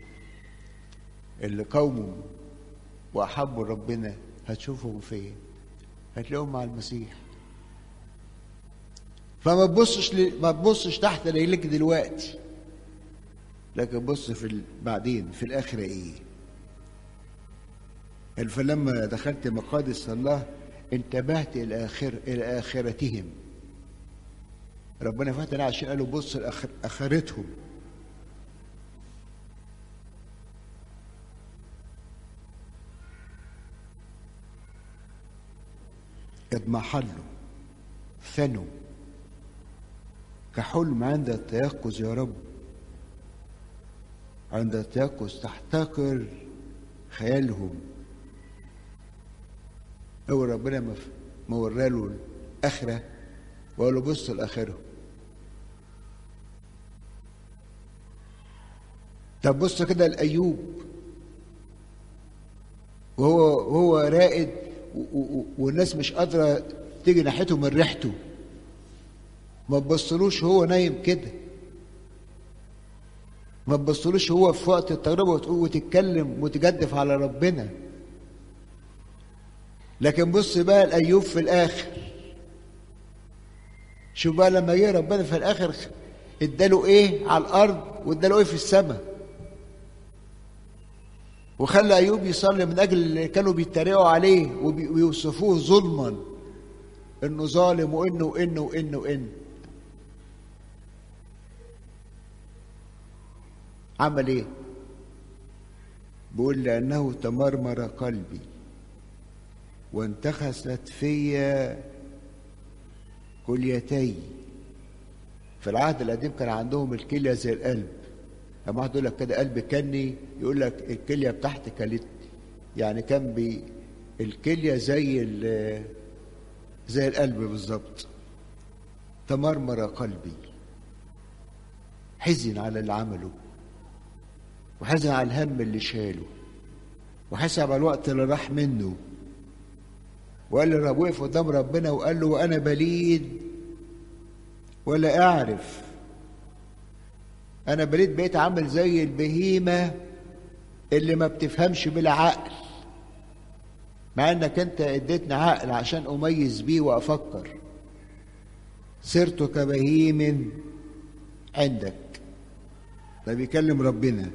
اللي قوموا واحبوا ربنا هتشوفهم فين هتلاقيهم مع المسيح فما تبصش ل... ما تبصش تحت رجلك دلوقتي لكن بص في ال... بعدين في الاخره ايه فلما دخلت مقادس الله انتبهت الى اخر الى اخرتهم ربنا فتح عشان قالوا بص لآخر... اخرتهم اضمحلوا ثنوا كحلم عند التيقظ يا رب عند التيقظ تحتقر خيالهم أول ربنا ما ما وراله الآخرة وقال له بص لآخره طب بص كده لأيوب وهو وهو راقد والناس مش قادرة تيجي ناحيته من ريحته ما تبصلوش هو نايم كده ما تبصلوش هو في وقت التجربة وتقول وتتكلم وتجدف على ربنا لكن بص بقى الأيوب في الآخر شوف بقى لما جه ربنا في الآخر اداله إيه على الأرض واداله إيه في السماء وخلى أيوب يصلي من أجل اللي كانوا بيتريقوا عليه ويوصفوه ظلما إنه ظالم وإنه وإنه وإنه وإنه عمل ايه بيقول لانه تمرمر قلبي وانتخست في كليتي في العهد القديم كان عندهم الكليه زي القلب لما واحد يقول لك كده قلب كني يقول لك الكليه بتاعتي كلت يعني كان بي الكليه زي زي القلب بالظبط تمرمر قلبي حزن على اللي عمله وحزن على الهم اللي شاله وحسب على الوقت اللي راح منه وقال له وقف قدام ربنا وقال له وانا بليد ولا اعرف انا بليد بقيت عامل زي البهيمه اللي ما بتفهمش بالعقل مع انك انت اديتني عقل عشان اميز بيه وافكر صرت كبهيم عندك ده بيكلم ربنا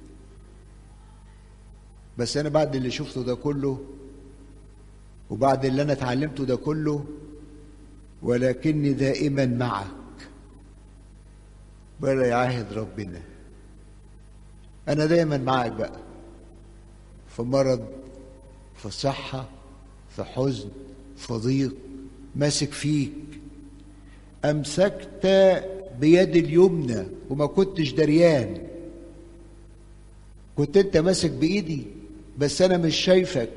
بس انا بعد اللي شفته ده كله وبعد اللي انا اتعلمته ده كله ولكني دائما معك بلا يعاهد ربنا انا دايما معك بقى في مرض في صحة في حزن في ضيق ماسك فيك أمسكت بيد اليمنى وما كنتش دريان كنت انت ماسك بايدي بس انا مش شايفك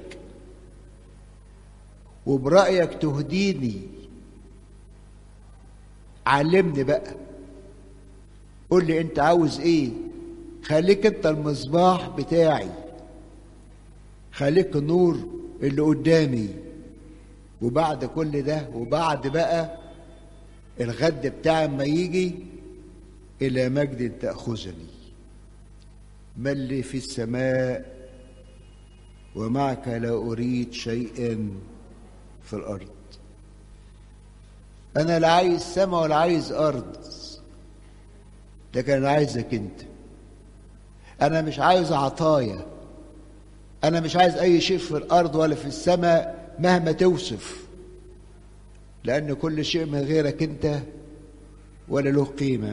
وبرايك تهديني علمني بقى قول لي انت عاوز ايه خليك انت المصباح بتاعي خليك النور اللي قدامي وبعد كل ده وبعد بقى الغد بتاعي ما يجي الى مجد تاخذني ما اللي في السماء ومعك لا اريد شيئا في الارض انا لا عايز سماء ولا عايز ارض لكن انا عايزك انت انا مش عايز عطايا انا مش عايز اي شيء في الارض ولا في السماء مهما توصف لان كل شيء من غيرك انت ولا له قيمه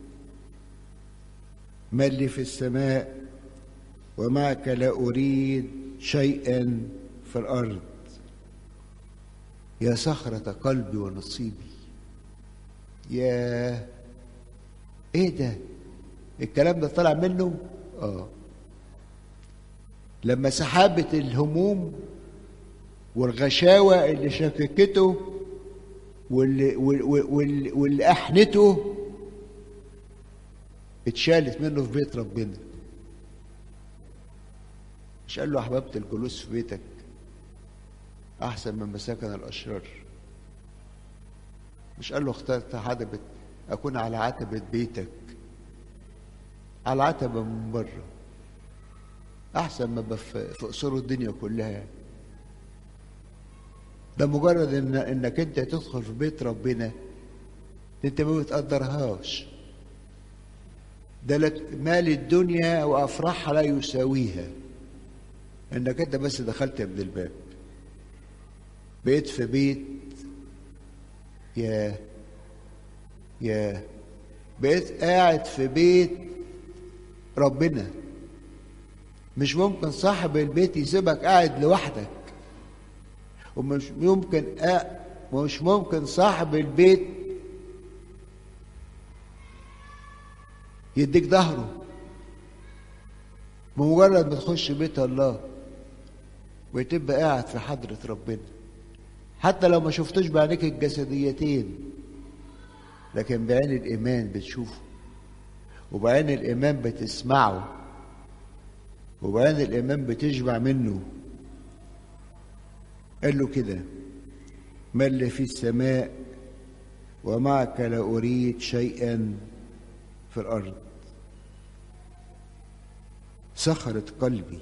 ما اللي في السماء ومعك لا اريد شيئا في الارض يا صخرة قلبي ونصيبي يا ايه ده الكلام ده طلع منه اه لما سحابة الهموم والغشاوة اللي شككته واللي, واللي, واللي أحنته اتشالت منه في بيت ربنا مش قال له أحببت الجلوس في بيتك أحسن من مساكن الأشرار مش قال له اخترت عتبة أكون على عتبة بيتك على عتبة من بره أحسن ما أبقى في قصور الدنيا كلها ده مجرد إن إنك أنت تدخل في بيت ربنا أنت ما بتقدرهاش ده لك مال الدنيا وأفراحها لا يساويها إنك أنت بس دخلت من الباب بقيت في بيت يا يا بقيت قاعد في بيت ربنا مش ممكن صاحب البيت يسيبك قاعد لوحدك ومش ممكن أ... ومش ممكن صاحب البيت يديك ظهره بمجرد ما تخش بيت الله وتبقى قاعد في حضرة ربنا حتى لو ما شفتوش بعينيك الجسديتين لكن بعين الإيمان بتشوفه وبعين الإيمان بتسمعه وبعين الإيمان بتشبع منه قال له كده ما اللي في السماء ومعك لا أريد شيئا في الأرض سخرت قلبي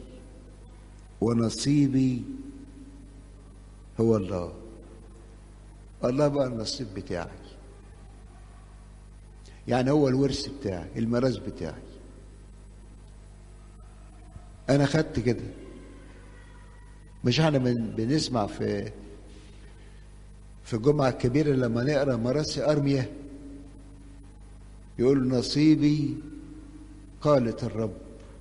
ونصيبي هو الله الله بقى النصيب بتاعي يعني هو الورث بتاعي الميراث بتاعي انا خدت كده مش احنا من بنسمع في في الجمعة الكبيرة لما نقرا مراسي أرمية يقول نصيبي قالت الرب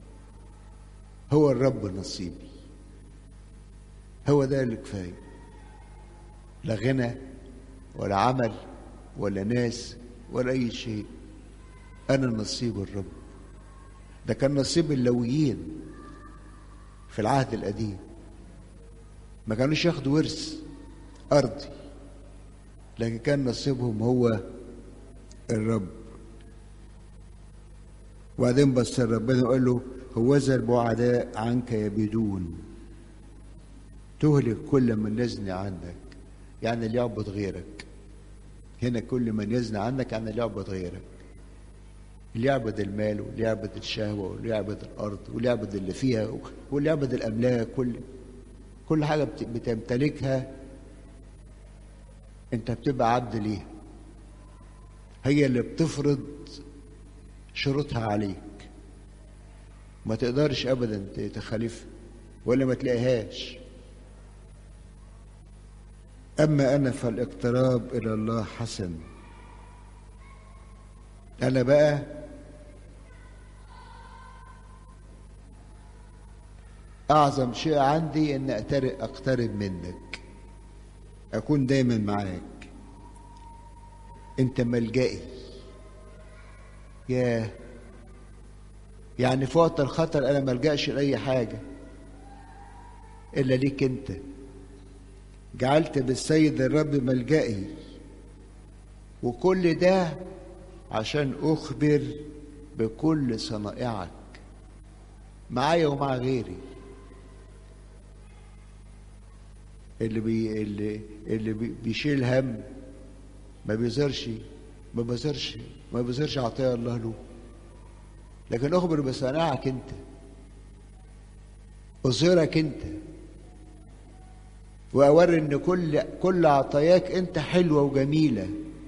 هو الرب نصيبي هو ده اللي كفايه لا غنى ولا عمل ولا ناس ولا اي شيء انا نصيب الرب ده كان نصيب اللويين في العهد القديم ما كانوش ياخدوا ورث ارضي لكن كان نصيبهم هو الرب وبعدين بص ربنا وقال له هوذا البعداء عنك يبيدون تهلك كل من يزني عنك يعني اللي يعبد غيرك هنا كل من يزني عنك يعني اللي يعبد غيرك اللي يعبد المال واللي يعبد الشهوة واللي يعبد الأرض واللي يعبد اللي فيها واللي يعبد الأملاك كل كل حاجة بتمتلكها أنت بتبقى عبد ليها هي اللي بتفرض شروطها عليك ما تقدرش أبدا تخالفها ولا ما تلاقيهاش أما أنا فالاقتراب إلى الله حسن أنا بقى أعظم شيء عندي إن أقترب منك أكون دايما معاك أنت ملجئي يا يعني في وقت الخطر انا ملجاش لاي حاجه الا ليك انت جعلت بالسيد الرب ملجئي وكل ده عشان اخبر بكل صنائعك معايا ومع غيري اللي بي اللي اللي بي بيشيل هم ما بيظهرش ما بيظهرش ما بيظهرش عطايا الله له لكن اخبر بصناعك انت اظهرك انت واوري ان كل كل عطاياك انت حلوه وجميله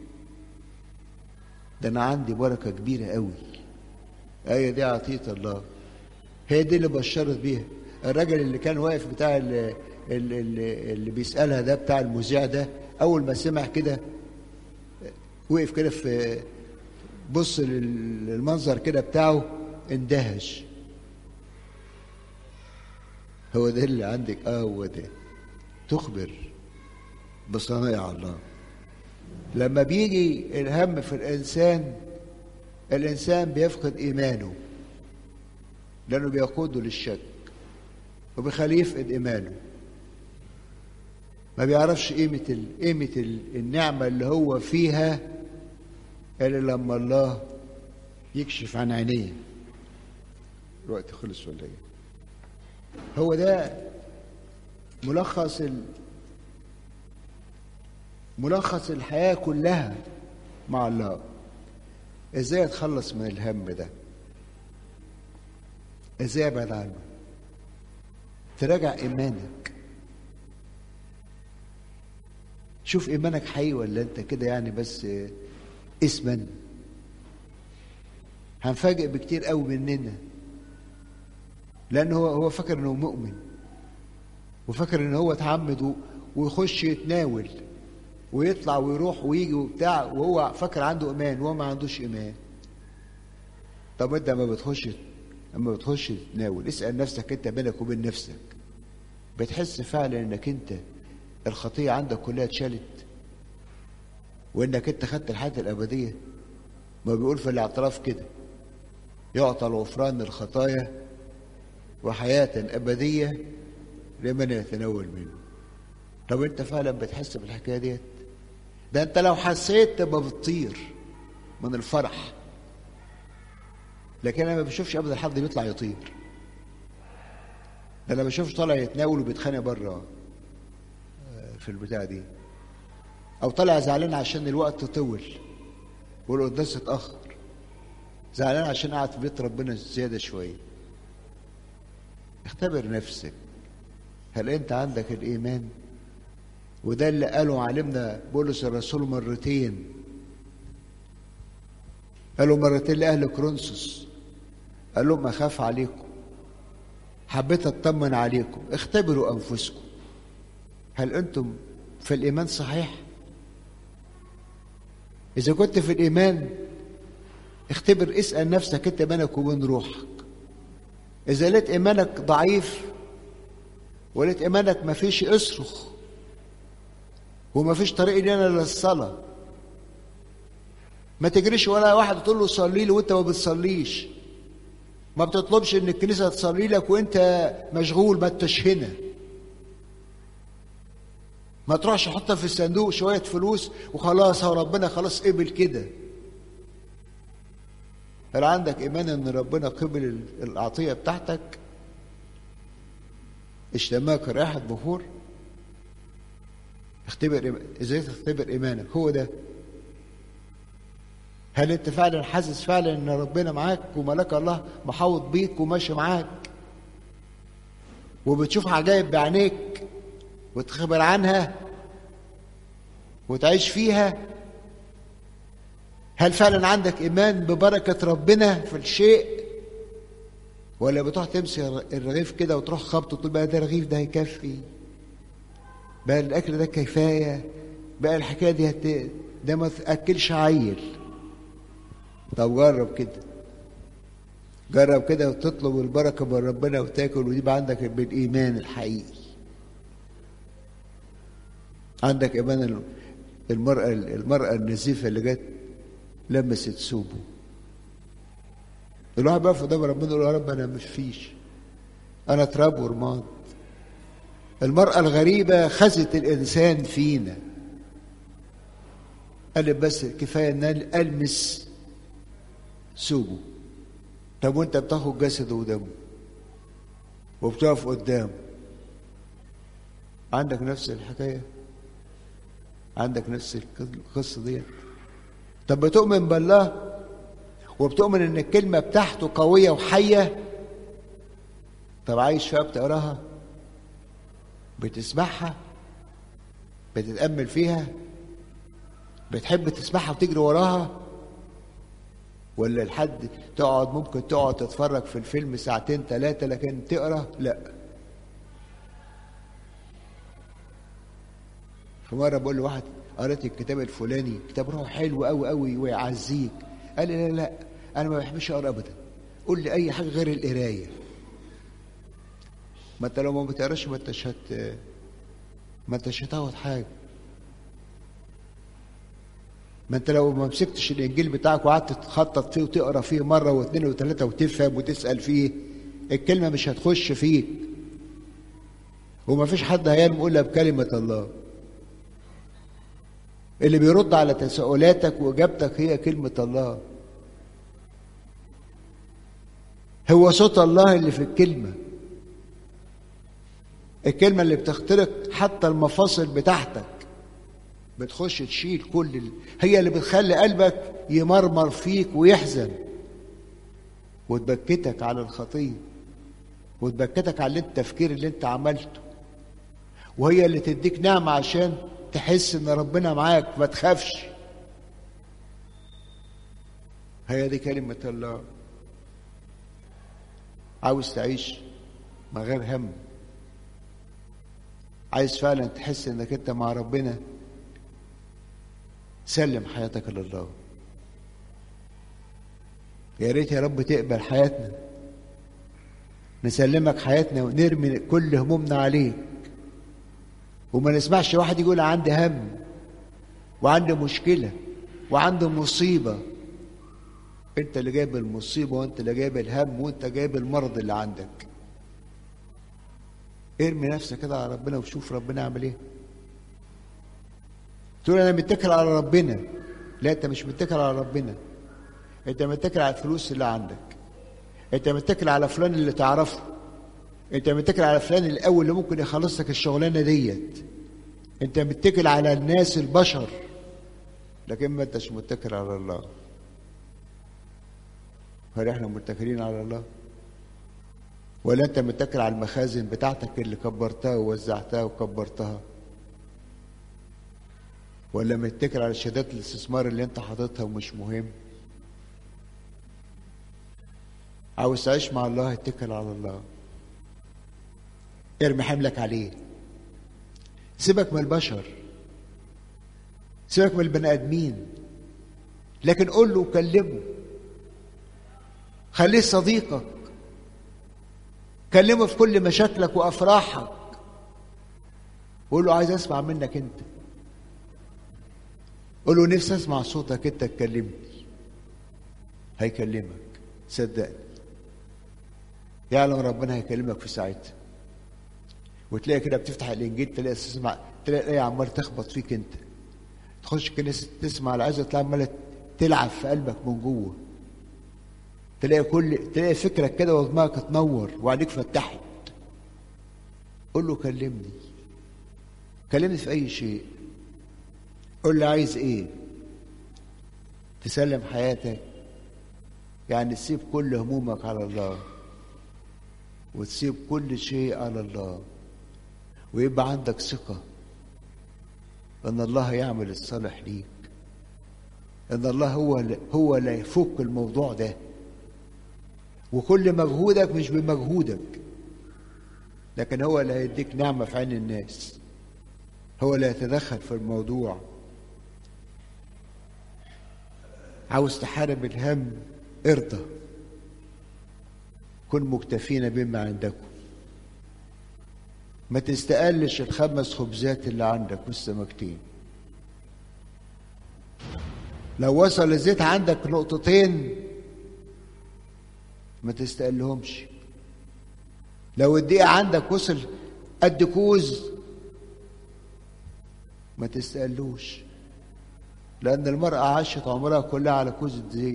ده انا عندي بركه كبيره قوي ايه دي عطيه الله هي دي اللي بشرت بيها الراجل اللي كان واقف بتاع اللي, اللي, اللي بيسالها ده بتاع المذيع ده اول ما سمع كده وقف كده في بص للمنظر كده بتاعه اندهش هو ده اللي عندك اه هو ده تخبر بصنائع الله لما بيجي الهم في الانسان الانسان بيفقد ايمانه لانه بيقوده للشك وبيخليه يفقد ايمانه ما بيعرفش قيمة ال... قيمة ال... النعمة اللي هو فيها إلا لما الله يكشف عن عينيه الوقت خلص ولا ايه؟ هو ده ملخص ال... ملخص الحياة كلها مع الله ازاي اتخلص من الهم ده ازاي ابعد عنه تراجع ايمانك شوف ايمانك حي ولا انت كده يعني بس اسما هنفاجئ بكتير قوي مننا لان هو هو فاكر انه مؤمن وفاكر ان هو اتعمد ويخش يتناول ويطلع ويروح ويجي وبتاع وهو فاكر عنده ايمان وهو ما عندوش ايمان طب انت لما بتخش لما بتخش تتناول اسال نفسك انت بينك وبين نفسك بتحس فعلا انك انت الخطيه عندك كلها اتشالت وانك انت خدت الحياه الابديه ما بيقول في الاعتراف كده يعطى الغفران الخطايا وحياه ابديه لمن يتناول منه طب انت فعلا بتحس بالحكايه ديت ده انت لو حسيت تبقى بتطير من الفرح لكن انا ما بشوفش ابدا حد بيطلع يطير ده انا بشوفش طالع يتناول وبيتخانق بره في البتاع دي او طالع زعلان عشان الوقت طول والقداس اتاخر زعلان عشان قاعد في بيت ربنا زياده شويه اختبر نفسك هل انت عندك الايمان وده اللي قاله علمنا بولس الرسول مرتين قالوا مرتين لاهل كرونسوس قال لهم اخاف عليكم حبيت اطمن عليكم اختبروا انفسكم هل انتم في الايمان صحيح اذا كنت في الايمان اختبر اسال نفسك انت بينك وبين روحك اذا لقيت ايمانك ضعيف ولقيت ايمانك ما فيش اصرخ وما فيش طريق لنا للصلاه ما تجريش ولا واحد تقول له صلي لي وانت ما بتصليش ما بتطلبش ان الكنيسه تصلي لك وانت مشغول ما انتش هنا ما تروحش حطها في الصندوق شويه فلوس وخلاص هو ربنا خلاص قبل كده هل عندك ايمان ان ربنا قبل العطيه بتاعتك اشتماك رائحه بخور اختبر ازاي تختبر ايمانك هو ده هل انت فعلا حاسس فعلا ان ربنا معاك وملاك الله محوط بيك وماشي معاك وبتشوف عجائب بعينيك وتخبر عنها وتعيش فيها هل فعلا عندك ايمان ببركه ربنا في الشيء ولا بتروح تمسك الرغيف كده وتروح خبطه تقول بقى ده رغيف ده هيكفي بقى الاكل ده كفايه بقى الحكايه دي هت... ده ما تاكلش عيل طب جرب كده جرب كده وتطلب البركه من ربنا وتاكل ويبقى عندك بالايمان الحقيقي عندك ايمان المراه المراه النزيفه اللي جت لمست ثوبه الواحد بيقف قدام ربنا يقول يا رب انا مش فيش انا تراب ورماد المرأة الغريبة خزت الإنسان فينا قال بس كفاية إن أنا ألمس ثوبه طب وأنت بتاخد جسده ودمه وبتقف قدامه عندك نفس الحكاية عندك نفس القصة دي طب بتؤمن بالله وبتؤمن ان الكلمة بتاعته قوية وحية طب عايش فيها بتقراها بتسمعها بتتأمل فيها بتحب تسمعها وتجري وراها ولا لحد تقعد ممكن تقعد تتفرج في الفيلم ساعتين ثلاثة لكن تقرا لا في مرة بقول لواحد قريت الكتاب الفلاني كتاب روح حلو قوي قوي ويعزيك قال لي لا لا انا ما بحبش اقرا ابدا قول لي اي حاجه غير القرايه ما انت لو ما بتقراش ما انتش هت ما انتش هتاخد حاجه ما انت لو ما مسكتش الانجيل بتاعك وقعدت تخطط فيه وتقرا فيه مره واثنين وثلاثه وتفهم وتسال فيه الكلمه مش هتخش فيك وما فيش حد هينمو الا بكلمه الله اللي بيرد على تساؤلاتك واجابتك هي كلمه الله هو صوت الله اللي في الكلمه الكلمه اللي بتخترق حتى المفاصل بتاعتك بتخش تشيل كل ال... هي اللي بتخلي قلبك يمرمر فيك ويحزن وتبكتك على الخطيه وتبكتك على التفكير اللي انت عملته وهي اللي تديك نعمة عشان تحس ان ربنا معاك ما تخافش هي دي كلمة الله عاوز تعيش من غير هم عايز فعلا تحس انك انت مع ربنا سلم حياتك لله يا ريت يا رب تقبل حياتنا نسلمك حياتنا ونرمي كل همومنا عليك وما نسمعش واحد يقول عندي هم وعندي مشكلة وعندي مصيبة انت اللي جايب المصيبة وانت اللي جايب الهم وانت جايب المرض اللي عندك ارمي نفسك كده على ربنا وشوف ربنا يعمل ايه تقول انا متكل على ربنا لا انت مش متكل على ربنا انت متكل على الفلوس اللي عندك انت متكل على فلان اللي تعرفه انت متكل على فلان الاول اللي ممكن يخلص لك الشغلانه ديت انت متكل على الناس البشر لكن ما انتش متكل على الله هل احنا متكلين على الله ولا انت متكل على المخازن بتاعتك اللي كبرتها ووزعتها وكبرتها ولا متكل على شهادات الاستثمار اللي انت حاططها ومش مهم عاوز تعيش مع الله اتكل على الله ارمي حملك عليه سيبك من البشر سيبك من البني ادمين لكن قول له وكلمه خليه صديقك كلمه في كل مشاكلك وافراحك قول له عايز اسمع منك انت قول له نفسي اسمع صوتك انت تكلمني هيكلمك صدقني يعلم ربنا هيكلمك في ساعتها وتلاقي كده بتفتح الانجيل تلاقي تسمع تلاقي الايه عمال تخبط فيك انت تخش كنيسه تسمع العزه تلاقي عماله تلعب في قلبك من جوه تلاقي كل تلاقي فكرك كده ودماغك تنور وعينيك فتحت قول له كلمني كلمني في اي شيء قول لي عايز ايه تسلم حياتك يعني تسيب كل همومك على الله وتسيب كل شيء على الله ويبقى عندك ثقة أن الله يعمل الصالح ليك أن الله هو هو اللي يفك الموضوع ده وكل مجهودك مش بمجهودك لكن هو اللي هيديك نعمة في عين الناس هو اللي يتدخل في الموضوع عاوز تحارب الهم ارضى كن مكتفين بما عندكم ما تستقلش الخمس خبزات اللي عندك والسمكتين لو وصل الزيت عندك نقطتين ما تستقلهمش لو الدقيقة عندك وصل قد كوز ما تستقلوش لأن المرأة عاشت عمرها كلها على كوز الزيت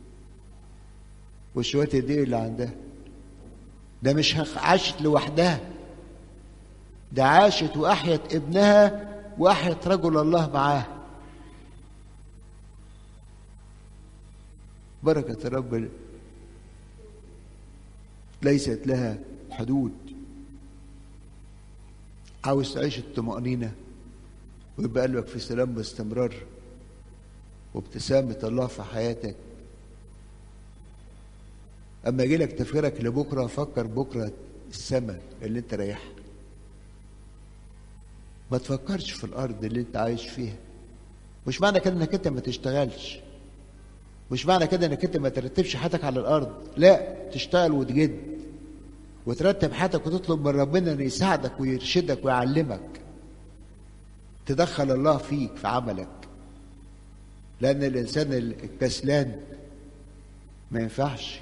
وشوية الدقيق اللي عندها ده مش عاشت لوحدها ده عاشت وأحيت ابنها وأحيت رجل الله معاه بركة الرب ليست لها حدود عاوز تعيش الطمأنينة ويبقى قلبك في سلام باستمرار وابتسامة الله في حياتك أما يجي لك تفكيرك لبكرة فكر بكرة السماء اللي أنت رايحها ما تفكرش في الأرض اللي أنت عايش فيها مش معنى كده إنك أنت ما تشتغلش مش معنى كده إنك أنت ما ترتبش حياتك على الأرض لا تشتغل وتجد وترتب حياتك وتطلب من ربنا إنه يساعدك ويرشدك ويعلمك تدخل الله فيك في عملك لأن الإنسان الكسلان ما ينفعش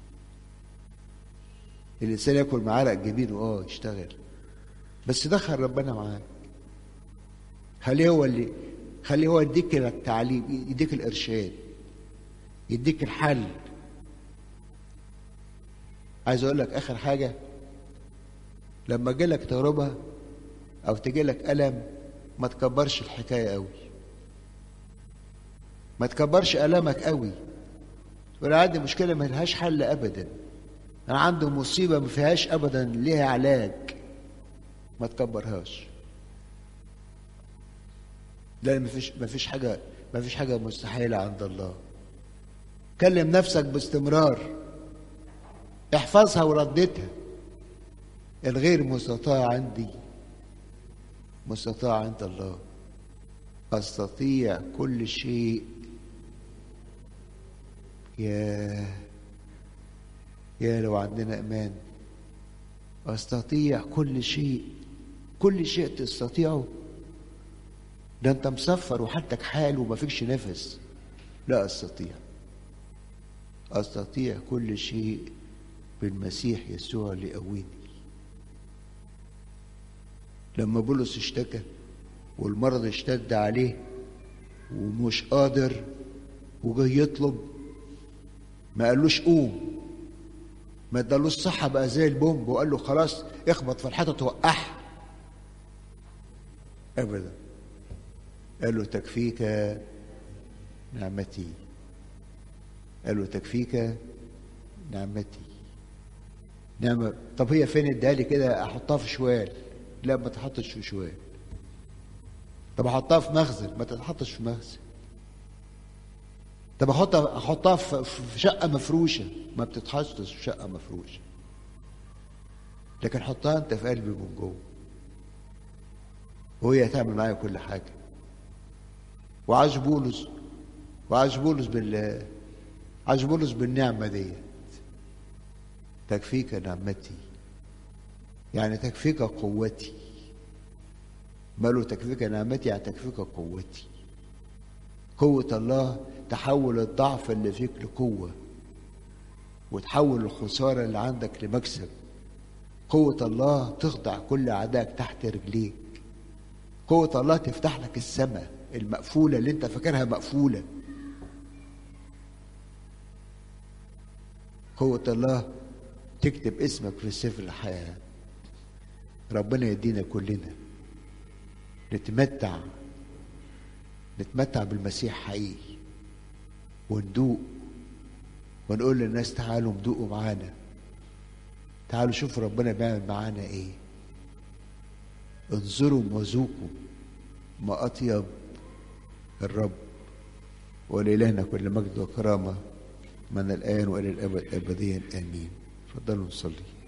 الإنسان ياكل معلق جبينه اه يشتغل بس دخل ربنا معاك خليه هو اللي خليه هو يديك التعليم يديك الإرشاد يديك الحل عايز أقول لك آخر حاجة لما جالك تجربة أو تجيلك ألم ما تكبرش الحكاية قوي ما تكبرش ألمك قوي ولا عندي مشكلة ما لهاش حل أبدا أنا عندي مصيبة ما فيهاش أبدا ليها علاج ما تكبرهاش لأن ما فيش ما فيش حاجة ما فيش حاجة مستحيلة عند الله كلم نفسك باستمرار احفظها ورددها الغير مستطاع عندي مستطاع عند الله أستطيع كل شيء يا يا لو عندنا إيمان أستطيع كل شيء كل شيء تستطيعه ده أنت مصفر وحالتك حال وما فيكش نفس لا أستطيع أستطيع كل شيء بالمسيح يسوع اللي يقويني لما بولس اشتكى والمرض اشتد عليه ومش قادر وجه يطلب ما قالوش قوم ما ادالوش صحة بقى زي البومب وقال له خلاص اخبط في الحيطة توقعها ابدا قال له تكفيك نعمتي قال له تكفيك نعمتي نعمة طب هي فين ادالي كده احطها في شوال لا ما تحطش في شوال طب احطها في مخزن ما تتحطش في مخزن طب احطها احطها في شقه مفروشه ما بتتحطش في شقه مفروشه لكن حطها انت في قلبي من جوه وهي هتعمل معايا كل حاجه وعاش بولس وعاش بولس بال عاش بولس بالنعمه ديت تكفيك نعمتي يعني تكفيك قوتي ماله تكفيك نعمتي يعني تكفيك قوتي قوة الله تحول الضعف اللي فيك لقوة وتحول الخسارة اللي عندك لمكسب قوة الله تخضع كل أعدائك تحت رجليك قوة الله تفتح لك السماء المقفولة اللي انت فاكرها مقفولة قوة الله تكتب اسمك في سفر الحياة ربنا يدينا كلنا نتمتع نتمتع بالمسيح حقيقي وندوق ونقول للناس تعالوا ندوقوا معانا تعالوا شوفوا ربنا بيعمل معانا ايه انظروا وذوقوا ما اطيب الرب ولإلهنا كل مجد وكرامة من الآن وإلى الأبد أبديا آمين تفضلوا نصلي